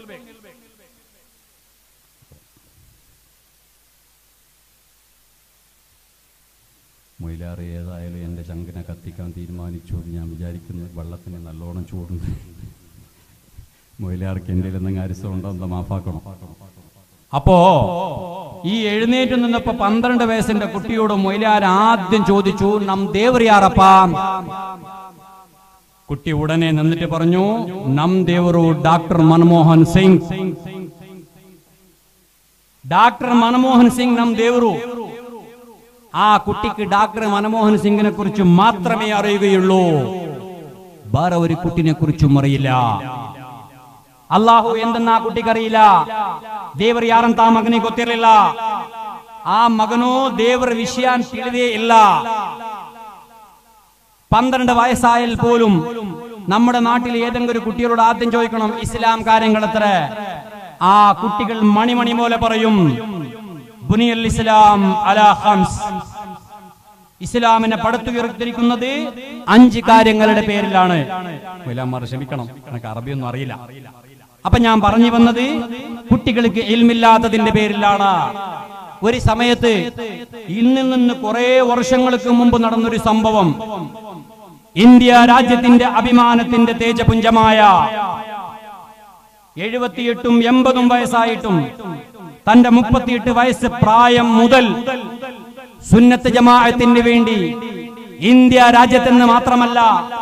മൊയിലാറ് ഏതായാലും എൻ്റെ ചങ്കിനെ കത്തിക്കാൻ തീരുമാനിച്ചു എന്ന് ഞാൻ വിചാരിക്കുന്നു വെള്ളത്തിന് നല്ലോണം ചൂടുണ്ട് മൊയിലാർക്ക് എൻ്റെ എന്തെങ്കിലും അരിസം ഉണ്ടോ മാഫാക്കണം അപ്പോ ഈ എഴുന്നേറ്റ് നിന്നപ്പോ പന്ത്രണ്ട് വയസ്സിന്റെ കുട്ടിയോട് മൊയിലാർ ആദ്യം ചോദിച്ചു നം ദേവറിയാറപ്പാ കുട്ടി ഉടനെ നിന്നിട്ട് പറഞ്ഞു നം ദേവറു ഡോക്ടർ മൻമോഹൻ സിംഗ് ഡോക്ടർ മൻമോഹൻ സിംഗ് നം ദേവറു ആ കുട്ടിക്ക് ഡോക്ടർ മൻമോഹൻ സിംഗിനെ കുറിച്ച് മാത്രമേ അറിയുകയുള്ളൂ വേറെ ഒരു കുട്ടിനെ കുറിച്ചും അറിയില്ല ಅಲ್ಲಾಹು ಎಂದನ್ನ ಆ ಕುಟ್ಟಿಗರಿಯಿಲ್ಲ ದೇವರು ಯಾರಂತ ಆ ಮಗನಿಗೆ ಗೊತ್ತಿರಲಿಲ್ಲ ಆ ಮಗನು ದೇವರ ವಿಷಯ ತಿಳಿದೇ ಇಲ್ಲ പന്ത്രണ്ട് വയസ്സായാൽ പോലും നമ്മുടെ നാട്ടിൽ ഏതെങ്കിലും ഒരു കുട്ടികളോട് ആദ്യം ചോദിക്കണം ഇസ്ലാം കാര്യങ്ങൾ എത്ര ആ കുട്ടികൾ മണിമണി പോലെ പറയും ബുനിയൽ ഇസ്ലാം അലാ ഹംസ് ഇസ്ലാമിനെ പടുത്തുയർത്തിരിക്കുന്നത് അഞ്ച് കാര്യങ്ങളുടെ പേരിലാണ് മൊയ്ലാന്മാർ ക്ഷമിക്കണം എനിക്ക് അറബിയൊന്നും അറിയില്ല അപ്പൊ ഞാൻ പറഞ്ഞു വന്നത് കുട്ടികൾക്ക് ഇൽമില്ലാത്തതിന്റെ പേരിലാണ് ഒരു സമയത്ത് ഇന്നിൽ നിന്ന് കുറെ വർഷങ്ങൾക്ക് മുമ്പ് നടന്നൊരു സംഭവം ഇന്ത്യ രാജ്യത്തിന്റെ അഭിമാനത്തിന്റെ തേജപുഞ്ചമായ എഴുപത്തിയെട്ടും എൺപതും വയസ്സായിട്ടും തന്റെ മുപ്പത്തിയെട്ട് വയസ്സ് പ്രായം മുതൽ സുന്നത്ത് ജമാഅത്തിന് വേണ്ടി ഇന്ത്യ രാജ്യത്തെന്ന് മാത്രമല്ല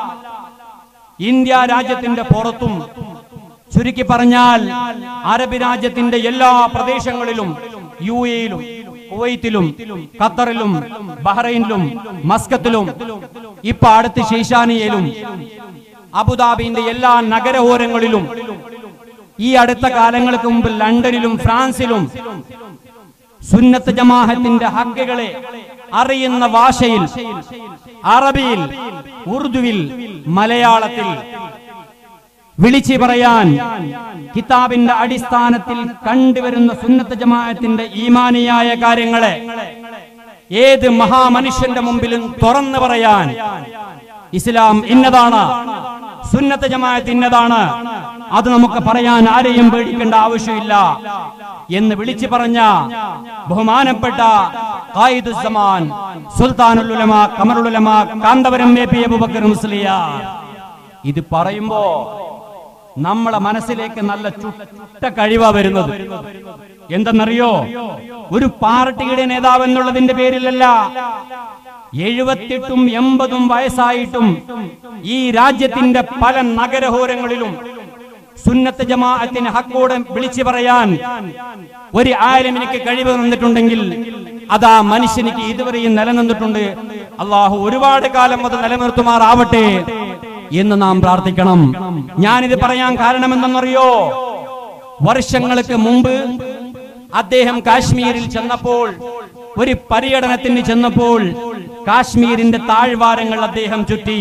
ഇന്ത്യ രാജ്യത്തിന്റെ പുറത്തും ചുരുക്കി പറഞ്ഞാൽ അറബ് രാജ്യത്തിന്റെ എല്ലാ പ്രദേശങ്ങളിലും യു എയിലും കുവൈത്തിലും ഖത്തറിലും ബഹ്റൈനിലും മസ്കത്തിലും ഇപ്പൊ അടുത്ത് ഷെയ്ഷാനിയയിലും അബുദാബിന്റെ എല്ലാ നഗരഓരങ്ങളിലും ഈ അടുത്ത കാലങ്ങൾക്ക് മുമ്പ് ലണ്ടനിലും ഫ്രാൻസിലും സുന്നത്ത് ജമാഹത്തിന്റെ ഹക്കുകളെ അറിയുന്ന ഭാഷയിൽ അറബിയിൽ ഉറുദുവിൽ മലയാളത്തിൽ വിളിച്ചു പറയാൻ കിതാബിന്റെ അടിസ്ഥാനത്തിൽ കണ്ടുവരുന്ന സുന്നത്ത് ജമാഅത്തിന്റെ ഈമാനിയായ കാര്യങ്ങളെ ഏത് മഹാമനുഷ്യന്റെ മുമ്പിലും തുറന്നു പറയാൻ ഇസ്ലാം ഇന്നതാണ് സുന്നത്ത് ജമാഅത്ത് ഇന്നതാണ് അത് നമുക്ക് പറയാൻ ആരെയും പേടിക്കേണ്ട ആവശ്യമില്ല എന്ന് വിളിച്ചു പറഞ്ഞ ബഹുമാനപ്പെട്ട ഖായിദുസ്സമാൻ സുൽത്താനുൽ ഉലമ കമറുൽ ഉലമ കാന്തപുരം എ പി അബൂബക്കർ മുസ്ലിയാർ ഇത് പറയുമ്പോ നമ്മളെ മനസ്സിലേക്ക് നല്ല ചുട്ട കഴിവാ വരുന്നത് എന്തെന്നറിയോ ഒരു പാർട്ടിയുടെ നേതാവ് എന്നുള്ളതിന്റെ പേരിലല്ല എഴുപത്തെട്ടും എൺപതും വയസ്സായിട്ടും ഈ രാജ്യത്തിന്റെ പല നഗരഹോരങ്ങളിലും സുന്നത്ത് ജമാഅത്തിന് ഹക്കോടെ വിളിച്ചു പറയാൻ ഒരു ആയിരം എനിക്ക് കഴിവ് തന്നിട്ടുണ്ടെങ്കിൽ അതാ മനുഷ്യനിക്ക് ഇതുവരെയും നിലനിന്നിട്ടുണ്ട് അള്ളാഹു ഒരുപാട് കാലം അത് നിലനിർത്തുമാറാവട്ടെ എന്ന് നാം പ്രാർത്ഥിക്കണം ഞാനിത് പറയാൻ കാരണം എന്തെന്നറിയോ വർഷങ്ങൾക്ക് മുമ്പ് അദ്ദേഹം കാശ്മീരിൽ ചെന്നപ്പോൾ ഒരു പര്യടനത്തിന് ചെന്നപ്പോൾ കാശ്മീരിന്റെ താഴ്വാരങ്ങൾ അദ്ദേഹം ചുറ്റി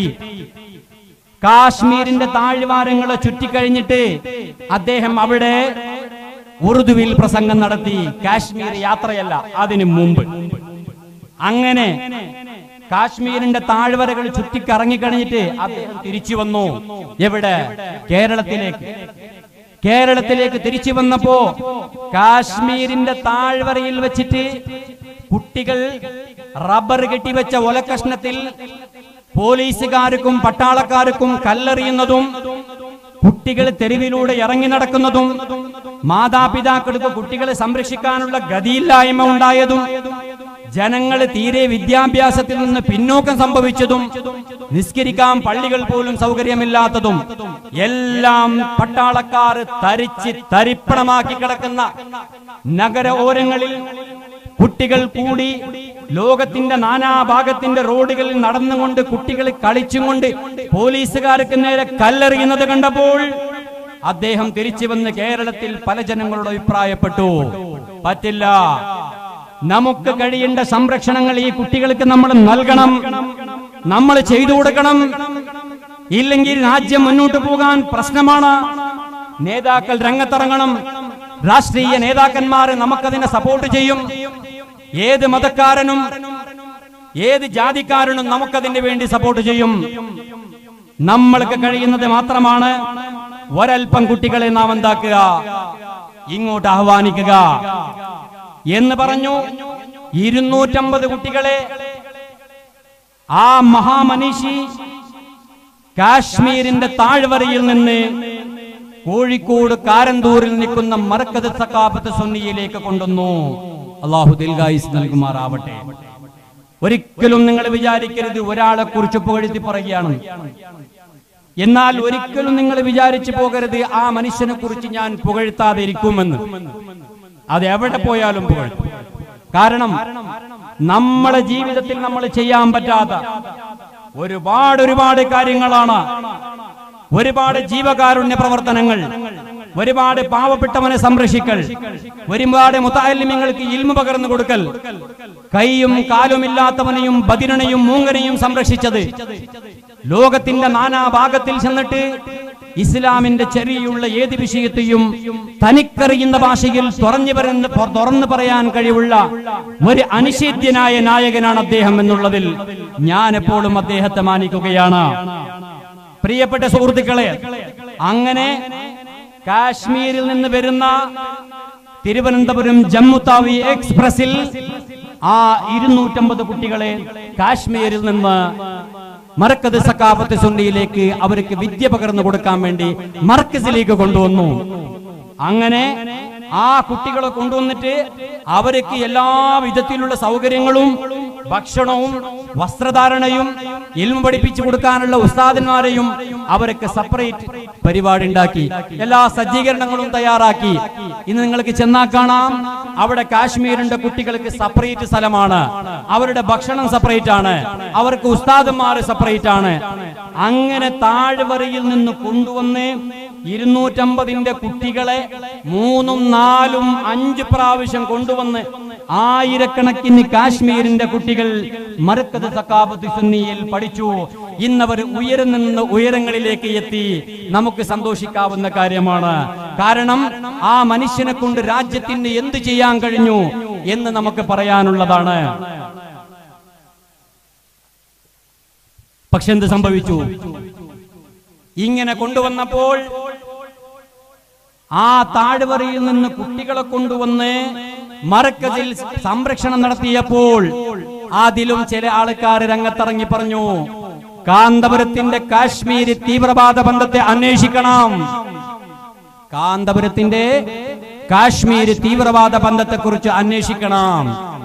കാശ്മീരിന്റെ താഴ്വാരങ്ങളെ ചുറ്റിക്കഴിഞ്ഞിട്ട് അദ്ദേഹം അവിടെ ഉറുദുവിൽ പ്രസംഗം നടത്തി കാശ്മീർ യാത്രയല്ല അതിനു മുമ്പ് അങ്ങനെ കാശ്മീരിന്റെ താഴ്വരകൾ ചുറ്റിക്കറങ്ങിക്കഴിഞ്ഞിട്ട് അദ്ദേഹം തിരിച്ചു വന്നു എവിടെ കേരളത്തിലേക്ക് കേരളത്തിലേക്ക് തിരിച്ചു വന്നപ്പോ കാശ്മീരിന്റെ താഴ്വരയിൽ വെച്ചിട്ട് കുട്ടികൾ റബ്ബർ കെട്ടിവെച്ച ഒലക്കഷ്ണത്തിൽ പോലീസുകാർക്കും പട്ടാളക്കാർക്കും കല്ലെറിയുന്നതും കുട്ടികൾ തെരുവിലൂടെ ഇറങ്ങി നടക്കുന്നതും മാതാപിതാക്കൾക്ക് കുട്ടികളെ സംരക്ഷിക്കാനുള്ള ഗതിയില്ലായ്മ ഉണ്ടായതും ജനങ്ങൾ തീരെ വിദ്യാഭ്യാസത്തിൽ നിന്ന് പിന്നോക്കം സംഭവിച്ചതും നിസ്കരിക്കാൻ പള്ളികൾ പോലും സൗകര്യമില്ലാത്തതും എല്ലാം പട്ടാളക്കാർ തരിച്ച് തരിപ്പണമാക്കി കിടക്കുന്ന നഗര ഓരങ്ങളിൽ കുട്ടികൾ കൂടി ലോകത്തിന്റെ നാനാഭാഗത്തിന്റെ റോഡുകളിൽ നടന്നുകൊണ്ട് കുട്ടികൾ കളിച്ചുകൊണ്ട് പോലീസുകാർക്ക് നേരെ കല്ലെറിയുന്നത് കണ്ടപ്പോൾ അദ്ദേഹം തിരിച്ചു വന്ന് കേരളത്തിൽ പല ജനങ്ങളോട് അഭിപ്രായപ്പെട്ടു പറ്റില്ല നമുക്ക് കഴിയേണ്ട സംരക്ഷണങ്ങൾ ഈ കുട്ടികൾക്ക് നമ്മൾ നൽകണം നമ്മൾ ചെയ്തു കൊടുക്കണം ഇല്ലെങ്കിൽ രാജ്യം മുന്നോട്ട് പോകാൻ പ്രശ്നമാണ് നേതാക്കൾ രംഗത്തിറങ്ങണം രാഷ്ട്രീയ നേതാക്കന്മാർ നമുക്കതിനെ സപ്പോർട്ട് ചെയ്യും ഏത് മതക്കാരനും ഏത് ജാതിക്കാരനും നമുക്കതിന് വേണ്ടി സപ്പോർട്ട് ചെയ്യും നമ്മൾക്ക് കഴിയുന്നത് മാത്രമാണ് ഒരൽപ്പം കുട്ടികളെ നാം എന്താക്കുക ഇങ്ങോട്ട് ആഹ്വാനിക്കുക എന്ന് പറഞ്ഞു ഇരുന്നൂറ്റമ്പത് കുട്ടികളെ ആ മഹാമനീഷി കാശ്മീരിന്റെ താഴ്വരയിൽ നിന്ന് കോഴിക്കോട് കാരന്തൂരിൽ നിൽക്കുന്ന മറക്കത് സക്കാപത്ത് സുന്നിയിലേക്ക് കൊണ്ടുവന്നു അള്ളാഹു ദിൽഗായിസ് നൽകുമാറാവട്ടെ ഒരിക്കലും നിങ്ങൾ വിചാരിക്കരുത് ഒരാളെ കുറിച്ച് പുകഴ്ത്തി പറയുകയാണ് എന്നാൽ ഒരിക്കലും നിങ്ങൾ വിചാരിച്ചു പോകരുത് ആ മനുഷ്യനെ കുറിച്ച് ഞാൻ പുകഴ്ത്താതെ ഇരിക്കുമെന്ന് അത് എവിടെ പോയാലും പുകഴ്ത്തും കാരണം നമ്മളെ ജീവിതത്തിൽ നമ്മൾ ചെയ്യാൻ പറ്റാത്ത ഒരുപാട് ഒരുപാട് കാര്യങ്ങളാണ് ഒരുപാട് ജീവകാരുണ്യ പ്രവർത്തനങ്ങൾ ഒരുപാട് പാവപ്പെട്ടവനെ സംരക്ഷിക്കൽ ഒരുപാട് മുത്താലിമ്യങ്ങൾക്ക് ഇൽമ പകർന്നു കൊടുക്കൽ കൈയും കാലുമില്ലാത്തവനെയും ബദിരനെയും മൂങ്ങനെയും സംരക്ഷിച്ചത് ലോകത്തിന്റെ നാനാഭാഗത്തിൽ ചെന്നിട്ട് ഇസ്ലാമിന്റെ ചെറിയുള്ള ഏത് വിഷയത്തെയും തനിക്കറിയുന്ന ഭാഷയിൽ തുറഞ്ഞു പറയുന്ന തുറന്നു പറയാൻ കഴിവുള്ള ഒരു അനിഷേധ്യനായ നായകനാണ് അദ്ദേഹം എന്നുള്ളതിൽ ഞാൻ എപ്പോഴും അദ്ദേഹത്തെ മാനിക്കുകയാണ് പ്രിയപ്പെട്ട സുഹൃത്തുക്കളെ അങ്ങനെ കാശ്മീരിൽ നിന്ന് വരുന്ന തിരുവനന്തപുരം ജമ്മുത്താവി എക്സ്പ്രസിൽ ആ ഇരുന്നൂറ്റമ്പത് കുട്ടികളെ കാശ്മീരിൽ നിന്ന് മറക്കത് സക്കാഫത്ത് സുന്നിയിലേക്ക് അവർക്ക് വിദ്യ പകർന്നു കൊടുക്കാൻ വേണ്ടി മർക്കസിലേക്ക് കൊണ്ടുവന്നു അങ്ങനെ ആ കുട്ടികളെ കൊണ്ടുവന്നിട്ട് അവർക്ക് എല്ലാ വിധത്തിലുള്ള സൗകര്യങ്ങളും ഭക്ഷണവും വസ്ത്രധാരണയും ഇൽമ പഠിപ്പിച്ചു കൊടുക്കാനുള്ള ഉസ്താദന്മാരെയും അവർക്ക് സെപ്പറേറ്റ് പരിപാടി ഉണ്ടാക്കി എല്ലാ സജ്ജീകരണങ്ങളും തയ്യാറാക്കി ഇന്ന് നിങ്ങൾക്ക് ചെന്നാ കാണാം അവിടെ കാശ്മീരിന്റെ കുട്ടികൾക്ക് സെപ്പറേറ്റ് സ്ഥലമാണ് അവരുടെ ഭക്ഷണം സെപ്പറേറ്റ് ആണ് അവർക്ക് ഉസ്താദന്മാർ സെപ്പറേറ്റ് ആണ് അങ്ങനെ താഴ്വരയിൽ നിന്ന് കൊണ്ടുവന്ന് ഇരുന്നൂറ്റമ്പതിന്റെ കുട്ടികളെ മൂന്നും നാലും അഞ്ച് പ്രാവശ്യം കൊണ്ടുവന്ന് ആയിരക്കണക്കിന് കാശ്മീരിന്റെ കുട്ടികൾ മറക്കത് സക്കാബത്ത് സുന്നിയിൽ പഠിച്ചു ഇന്നവർ ഉയരുന്ന ഉയരങ്ങളിലേക്ക് എത്തി നമുക്ക് സന്തോഷിക്കാവുന്ന കാര്യമാണ് കാരണം ആ മനുഷ്യനെ കൊണ്ട് രാജ്യത്തിന് എന്ത് ചെയ്യാൻ കഴിഞ്ഞു എന്ന് നമുക്ക് പറയാനുള്ളതാണ് പക്ഷെ എന്ത് സംഭവിച്ചു ഇങ്ങനെ കൊണ്ടുവന്നപ്പോൾ ആ താഴ്വരയിൽ നിന്ന് കുട്ടികളെ കൊണ്ടുവന്ന് മറക്കതിൽ സംരക്ഷണം നടത്തിയപ്പോൾ അതിലും ചില ആൾക്കാർ രംഗത്തിറങ്ങി പറഞ്ഞു കാന്തപുരത്തിന്റെ കാശ്മീരി തീവ്രവാദ ബന്ധത്തെ അന്വേഷിക്കണം കാന്തപുരത്തിന്റെ കാശ്മീര് തീവ്രവാദ ബന്ധത്തെക്കുറിച്ച് അന്വേഷിക്കണം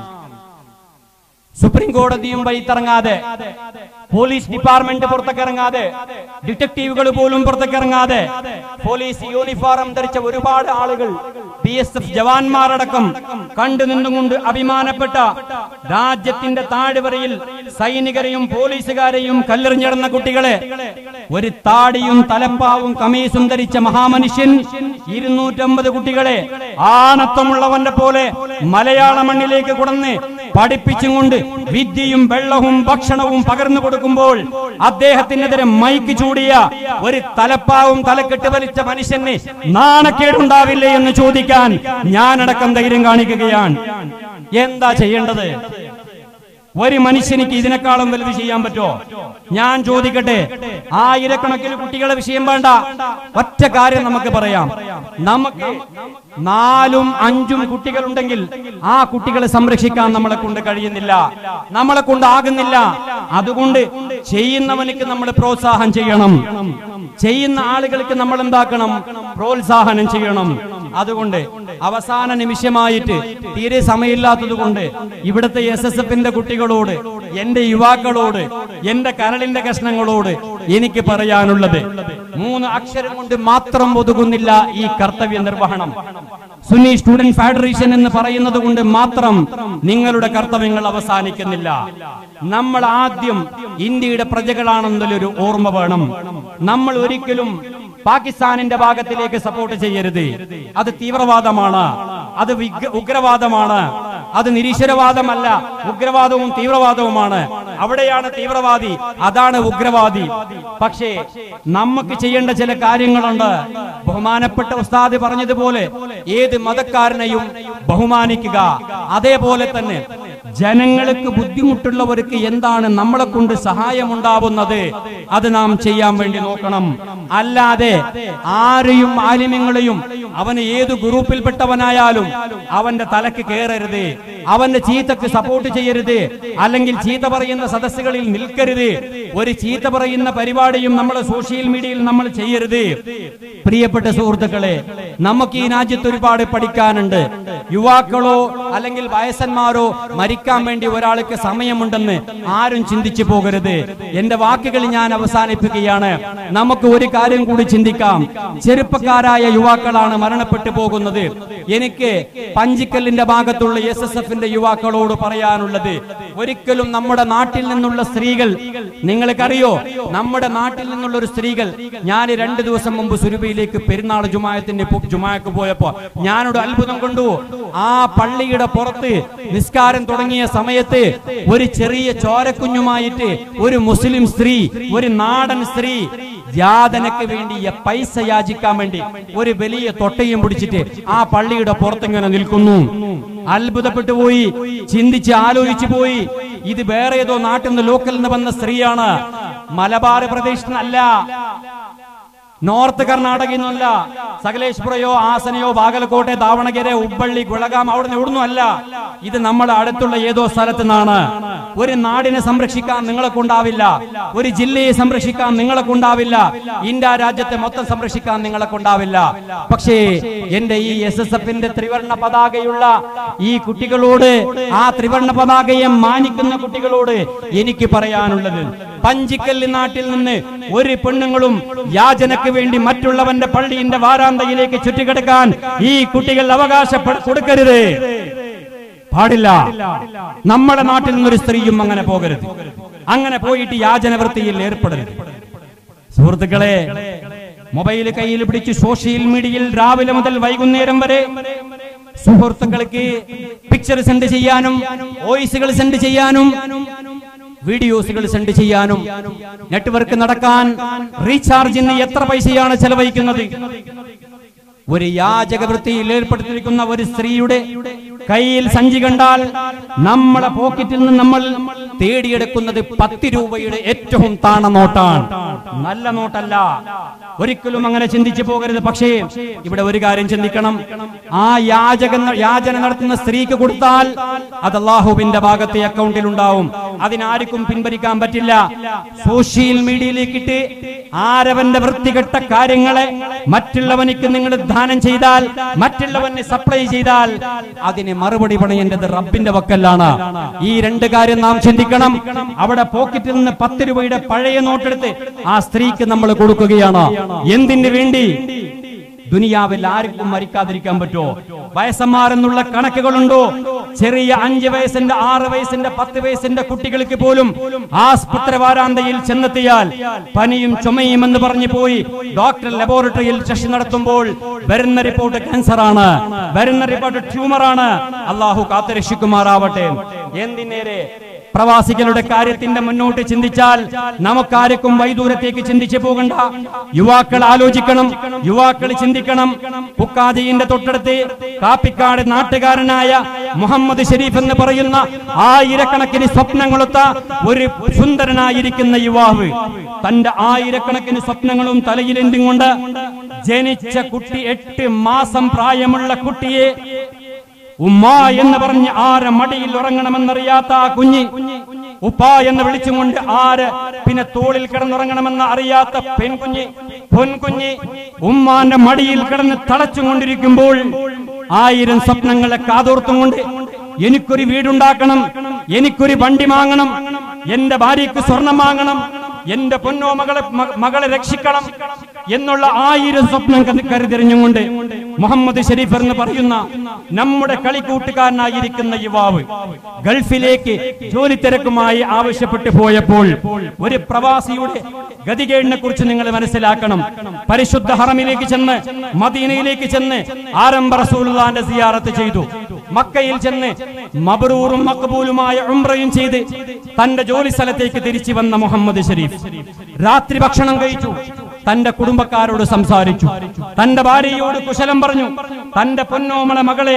സുപ്രീം കോടതിയും വഴിത്തിറങ്ങാതെ പോലീസ് ഡിപ്പാർട്ട്മെന്റ് പുറത്തേക്ക് ഇറങ്ങാതെ ഡിറ്റക്റ്റീവുകൾ പോലും പുറത്തേക്ക് ഇറങ്ങാതെ പോലീസ് യൂണിഫോം ധരിച്ച ഒരുപാട് ആളുകൾ ബി എസ് എഫ് ജവാന്മാരടക്കം കണ്ടു നിന്നുകൊണ്ട് അഭിമാനപ്പെട്ട രാജ്യത്തിന്റെ താഴ്വരയിൽ സൈനികരെയും പോലീസുകാരെയും കല്ലെറിഞ്ഞിടുന്ന കുട്ടികളെ ഒരു താടിയും തലപ്പാവും കമീസും ധരിച്ച മഹാമനുഷ്യൻ ഇരുന്നൂറ്റമ്പത് കുട്ടികളെ ആണത്വമുള്ളവന്റെ പോലെ മലയാള മണ്ണിലേക്ക് കുടന്ന് പഠിപ്പിച്ചും കൊണ്ട് വിദ്യയും വെള്ളവും ഭക്ഷണവും പകർന്നു കൊടുക്കുമ്പോൾ അദ്ദേഹത്തിനെതിരെ മൈക്ക് ചൂടിയ ഒരു തലപ്പാവും തലക്കെട്ട് വലിച്ച മനുഷ്യന് നാണക്കേടുണ്ടാവില്ലേ എന്ന് ചോദിക്കാൻ ഞാനടക്കം ധൈര്യം കാണിക്കുകയാണ് എന്താ ചെയ്യേണ്ടത് ഒരു മനുഷ്യനിക്ക് ഇതിനേക്കാളും വലുത് ചെയ്യാൻ പറ്റോ ഞാൻ ചോദിക്കട്ടെ ആയിരക്കണക്കിന് കുട്ടികളെ വിഷയം വേണ്ട ഒറ്റ കാര്യം നമുക്ക് പറയാം നമുക്ക് നാലും അഞ്ചും കുട്ടികളുണ്ടെങ്കിൽ ആ കുട്ടികളെ സംരക്ഷിക്കാൻ നമ്മളെ കൊണ്ട് കഴിയുന്നില്ല നമ്മളെ കൊണ്ട് ആകുന്നില്ല അതുകൊണ്ട് ചെയ്യുന്നവനിക്ക് നമ്മൾ പ്രോത്സാഹനം ചെയ്യണം ചെയ്യുന്ന ആളുകൾക്ക് നമ്മൾ എന്താക്കണം പ്രോത്സാഹനം ചെയ്യണം അതുകൊണ്ട് അവസാന നിമിഷമായിട്ട് തീരെ സമയമില്ലാത്തത് കൊണ്ട് ഇവിടുത്തെ എസ് എസ് എഫിന്റെ കുട്ടികളോട് എന്റെ യുവാക്കളോട് എന്റെ കരളിന്റെ കഷ്ണങ്ങളോട് എനിക്ക് പറയാനുള്ളത് മൂന്ന് അക്ഷരം കൊണ്ട് മാത്രം ഒതുങ്ങുന്നില്ല ഈ കർത്തവ്യ നിർവഹണം സുന്നി സ്റ്റുഡന്റ് ഫെഡറേഷൻ എന്ന് പറയുന്നത് കൊണ്ട് മാത്രം നിങ്ങളുടെ കർത്തവ്യങ്ങൾ അവസാനിക്കുന്നില്ല നമ്മൾ ആദ്യം ഇന്ത്യയുടെ പ്രജകളാണെന്നുള്ളൊരു ഓർമ്മ വേണം നമ്മൾ ഒരിക്കലും പാകിസ്ഥാനിന്റെ ഭാഗത്തിലേക്ക് സപ്പോർട്ട് ചെയ്യരുത് അത് തീവ്രവാദമാണ് അത് വിഗ്- ഉഗ്രവാദമാണ് അത് നിരീശ്വരവാദമല്ല ഉഗ്രവാദവും തീവ്രവാദവുമാണ് അവിടെയാണ് തീവ്രവാദി അതാണ് ഉഗ്രവാദി പക്ഷേ നമുക്ക് ചെയ്യേണ്ട ചില കാര്യങ്ങളുണ്ട് ബഹുമാനപ്പെട്ട ഉസ്താദ് പറഞ്ഞതുപോലെ ഏത് മതക്കാരനെയും ബഹുമാനിക്കുക അതേപോലെ തന്നെ ജനങ്ങൾക്ക് ബുദ്ധിമുട്ടുള്ളവർക്ക് എന്താണ് നമ്മളെ കൊണ്ട് സഹായമുണ്ടാവുന്നത് അത് നാം ചെയ്യാൻ വേണ്ടി നോക്കണം അല്ലാതെ ആരെയും ആലിമ്യങ്ങളെയും അവന് ഏത് ഗ്രൂപ്പിൽപ്പെട്ടവനായാലും അവന്റെ തലക്ക് കയറരുത് അവന്റെ ചീത്തക്ക് സപ്പോർട്ട് ചെയ്യരുത് അല്ലെങ്കിൽ ചീത്ത പറയുന്ന സദസ്സുകളിൽ നിൽക്കരുത് ഒരു ചീത്ത പറയുന്ന പരിപാടിയും നമ്മളെ സോഷ്യൽ മീഡിയയിൽ നമ്മൾ ചെയ്യരുത് പ്രിയപ്പെട്ട സുഹൃത്തുക്കളെ നമുക്ക് ഈ രാജ്യത്ത് ഒരുപാട് പഠിക്കാനുണ്ട് യുവാക്കളോ അല്ലെങ്കിൽ വയസ്സന്മാരോ മരിക്കാൻ വേണ്ടി ഒരാൾക്ക് സമയമുണ്ടെന്ന് ആരും ചിന്തിച്ചു പോകരുത് എന്റെ വാക്കുകൾ ഞാൻ അവസാനിപ്പിക്കുകയാണ് നമുക്ക് ഒരു കാര്യം കൂടി ചിന്തിക്കാം ചെറുപ്പക്കാരായ യുവാക്കളാണ് മരണപ്പെട്ടു പോകുന്നത് എനിക്ക് പഞ്ചിക്കല്ലിന്റെ ഭാഗത്തുള്ള എസ് എസ് എഫിന്റെ യുവാക്കളോട് പറയാനുള്ളത് ഒരിക്കലും നമ്മുടെ നാട്ടിൽ നിന്നുള്ള സ്ത്രീകൾ നിങ്ങൾക്കറിയോ നമ്മുടെ നാട്ടിൽ നിന്നുള്ള ഒരു സ്ത്രീകൾ ഞാൻ രണ്ട് ദിവസം മുമ്പ് സുരഭിയിലേക്ക് പെരുന്നാൾ ജുമായത്തിന്റെ പു- ജുമായക്ക് പോയപ്പോ ഞാനൊരു അത്ഭുതം കണ്ടു ആ പള്ളിയുടെ പുറത്ത് നിസ്കാരം തുടങ്ങിയ സമയത്ത് ഒരു ചെറിയ ചോരക്കുഞ്ഞുമായിട്ട് ഒരു മുസ്ലിം സ്ത്രീ ഒരു നാടൻ സ്ത്രീ യാതനക്ക് വേണ്ടി യ- പൈസ യാചിക്കാൻ വേണ്ടി ഒരു വലിയ തൊട്ടയും പിടിച്ചിട്ട് ആ പള്ളിയുടെ പുറത്തിങ്ങനെ നിൽക്കുന്നു അത്ഭുതപ്പെട്ടു പോയി ചിന്തിച്ച് ആലോചിച്ചു പോയി ഇത് വേറെ ഏതോ നാട്ടിൽ നിന്ന് ലോക്കൽ നിന്ന് വന്ന സ്ത്രീയാണ് മലബാർ പ്രദേശത്തിനല്ല നോർത്ത് കർണാടകയിൽ നിന്നല്ല സകലേശ്പുരയോ ആസനയോ ബാഗലക്കോട്ടെ ദാവണഗിരെ ഉബ്ബള്ളി ഗുളകാം അവിടെ നിന്ന് എവിടുന്നും അല്ല ഇത് നമ്മുടെ അടുത്തുള്ള ഏതോ സ്ഥലത്ത് നിന്നാണ് ഒരു നാടിനെ സംരക്ഷിക്കാൻ നിങ്ങളെ കൊണ്ടാവില്ല ഒരു ജില്ലയെ സംരക്ഷിക്കാൻ നിങ്ങളെ കൊണ്ടാവില്ല ഇന്ത്യ രാജ്യത്തെ മൊത്തം സംരക്ഷിക്കാൻ നിങ്ങളെ കൊണ്ടാവില്ല പക്ഷേ എന്റെ ഈ എസ് എസ് എഫിന്റെ ത്രിവർണ പതാകയുള്ള ഈ കുട്ടികളോട് ആ ത്രിവർണ പതാകയെ മാനിക്കുന്ന കുട്ടികളോട് എനിക്ക് പറയാനുള്ളത് പഞ്ചിക്കല്ല് നാട്ടിൽ നിന്ന് ഒരു പെണ്ണുങ്ങളും യാചനക്ക് വേണ്ടി മറ്റുള്ളവന്റെ പള്ളിന്റെ വാരാന്തയിലേക്ക് ചുറ്റിക്കിടക്കാൻ ഈ കുട്ടികൾ അവകാശപ്പെട് കൊടുക്കരുത് പാടില്ല നമ്മുടെ നാട്ടിൽ നിന്നൊരു സ്ത്രീയും അങ്ങനെ പോകരുത് അങ്ങനെ പോയിട്ട് യാചന വൃത്തിയിൽ ഏർപ്പെടരുത് സുഹൃത്തുക്കളെ മൊബൈൽ കയ്യിൽ പിടിച്ച് സോഷ്യൽ മീഡിയയിൽ രാവിലെ മുതൽ വൈകുന്നേരം വരെ സുഹൃത്തുക്കൾക്ക് പിക്ചർ സെൻഡ് ചെയ്യാനും വോയിസുകൾ സെൻഡ് ചെയ്യാനും വീഡിയോസുകൾ സെൻഡ് ചെയ്യാനും നെറ്റ്വർക്ക് നടക്കാൻ റീചാർജിന് എത്ര പൈസയാണ് ചെലവഴിക്കുന്നത് ഒരു യാചക വൃത്തിയിൽ ഏർപ്പെടുത്തിയിരിക്കുന്ന ഒരു സ്ത്രീയുടെ കയ്യിൽ സഞ്ചി കണ്ടാൽ നമ്മളെ പോക്കറ്റിൽ നിന്ന് നമ്മൾ തേടിയെടുക്കുന്നത് പത്ത് രൂപയുടെ ഏറ്റവും താണ നോട്ടാണ് നല്ല നോട്ടല്ല ഒരിക്കലും അങ്ങനെ ചിന്തിച്ചു പോകരുത് പക്ഷേ ഇവിടെ ഒരു കാര്യം ചിന്തിക്കണം ആ യാചക യാചന നടത്തുന്ന സ്ത്രീക്ക് കൊടുത്താൽ അത് അള്ളാഹുവിന്റെ ഭാഗത്തെ അക്കൗണ്ടിൽ ഉണ്ടാവും അതിനാർക്കും പിൻവലിക്കാൻ പറ്റില്ല സോഷ്യൽ മീഡിയയിലേക്കിട്ട് ആരവന്റെ വൃത്തികെട്ട കാര്യങ്ങളെ മറ്റുള്ളവനിക്ക് നിങ്ങൾ ദാനം ചെയ്താൽ മറ്റുള്ളവന് സപ്ലൈ ചെയ്താൽ അതിന് മറുപടി പണിയേണ്ടത് റബ്ബിന്റെ വക്കല്ലാണ് ഈ രണ്ട് കാര്യം നാം ചിന്തിക്കണം അവിടെ പോക്കറ്റിൽ നിന്ന് പത്ത് രൂപയുടെ പഴയ നോട്ടെടുത്ത് ആ സ്ത്രീക്ക് നമ്മൾ കൊടുക്കുകയാണ് എന്തിനു വേണ്ടി ദുനിയാവിൽ ആർക്കും മരിക്കാതിരിക്കാൻ പറ്റുമോ വയസ്സന്മാരെന്നുള്ള കണക്കുകളുണ്ടോ ചെറിയ അഞ്ച് വയസ്സിന്റെ ആറ് വയസ്സിന്റെ പത്ത് വയസ്സിന്റെ കുട്ടികൾക്ക് പോലും ആസ്പത്രി വാരാന്തയിൽ ചെന്നെത്തിയാൽ പനിയും ചുമയും എന്ന് പറഞ്ഞു പോയി ഡോക്ടർ ലബോറട്ടറിയിൽ ടെസ്റ്റ് നടത്തുമ്പോൾ വരുന്ന റിപ്പോർട്ട് ക്യാൻസർ ആണ് വരുന്ന റിപ്പോർട്ട് ട്യൂമർ ആണ് അള്ളാഹു കാത്തുരക്ഷിക്കുമാറാവട്ടെ എന്തിനേരെ പ്രവാസികളുടെ കാര്യത്തിന്റെ മുന്നോട്ട് ചിന്തിച്ചാൽ നമുക്കാർക്കും വൈദൂരത്തേക്ക് ചിന്തിച്ചു പോകണ്ട യുവാക്കൾ ആലോചിക്കണം യുവാക്കൾ ചിന്തിക്കണം പുക്കാദിന്റെ തൊട്ടടുത്ത് കാപ്പിക്കാട് നാട്ടുകാരനായ മുഹമ്മദ് ഷരീഫ് എന്ന് പറയുന്ന ആയിരക്കണക്കിന് സ്വപ്നങ്ങളൊത്ത ഒരു സുന്ദരനായിരിക്കുന്ന യുവാവ് തന്റെ ആയിരക്കണക്കിന് സ്വപ്നങ്ങളും തലയിലെന്തും കൊണ്ട് ജനിച്ച കുട്ടി എട്ട് മാസം പ്രായമുള്ള കുട്ടിയെ ഉമ്മ എന്ന് പറഞ്ഞ് ആരെ മടിയിൽ ഉറങ്ങണമെന്നറിയാത്ത ആ കുഞ്ഞി ഉപ്പ എന്ന് വിളിച്ചുകൊണ്ട് ആര് പിന്നെ തോളിൽ കിടന്നുറങ്ങണമെന്ന് അറിയാത്ത പെൺകുഞ്ഞി പൊൻകുഞ്ഞി ഉമ്മാന്റെ മടിയിൽ കിടന്ന് തളച്ചുകൊണ്ടിരിക്കുമ്പോൾ ആയിരം സ്വപ്നങ്ങളെ കാതോർത്തും കൊണ്ട് എനിക്കൊരു വീടുണ്ടാക്കണം എനിക്കൊരു വണ്ടി വാങ്ങണം എന്റെ ഭാര്യയ്ക്ക് സ്വർണം വാങ്ങണം എന്റെ പൊന്നോ മകളെ മ- മകളെ രക്ഷിക്കണം എന്നുള്ള ആയിരം സ്വപ്നം കരു- കരുതിരിഞ്ഞുകൊണ്ട് മുഹമ്മദ് ഷരീഫ് എന്ന് പറയുന്ന നമ്മുടെ കളിക്കൂട്ടുകാരനായിരിക്കുന്ന യുവാവ് ഗൾഫിലേക്ക് ജോലി തിരക്കുമായി ആവശ്യപ്പെട്ടു പോയപ്പോൾ ഒരു പ്രവാസിയുടെ ഗതികേടിനെ കുറിച്ച് നിങ്ങൾ മനസ്സിലാക്കണം പരിശുദ്ധ ഹറമിലേക്ക് ചെന്ന് മദീനയിലേക്ക് ചെന്ന് ആരംഭ റസൂലുള്ളാന്റെ സിയാറത്ത് ചെയ്തു മക്കയിൽ ചെന്ന് മബ്രൂറും മക്ബൂലുമായ ഉംറയും ചെയ്ത് തന്റെ ജോലി സ്ഥലത്തേക്ക് തിരിച്ചു വന്ന മുഹമ്മദ് ഷരീഫ് രാത്രി ഭക്ഷണം കഴിച്ചു തന്റെ കുടുംബക്കാരോട് സംസാരിച്ചു തന്റെ ഭാര്യയോട് കുശലം പറഞ്ഞു തന്റെ പൊന്നോമള മകളെ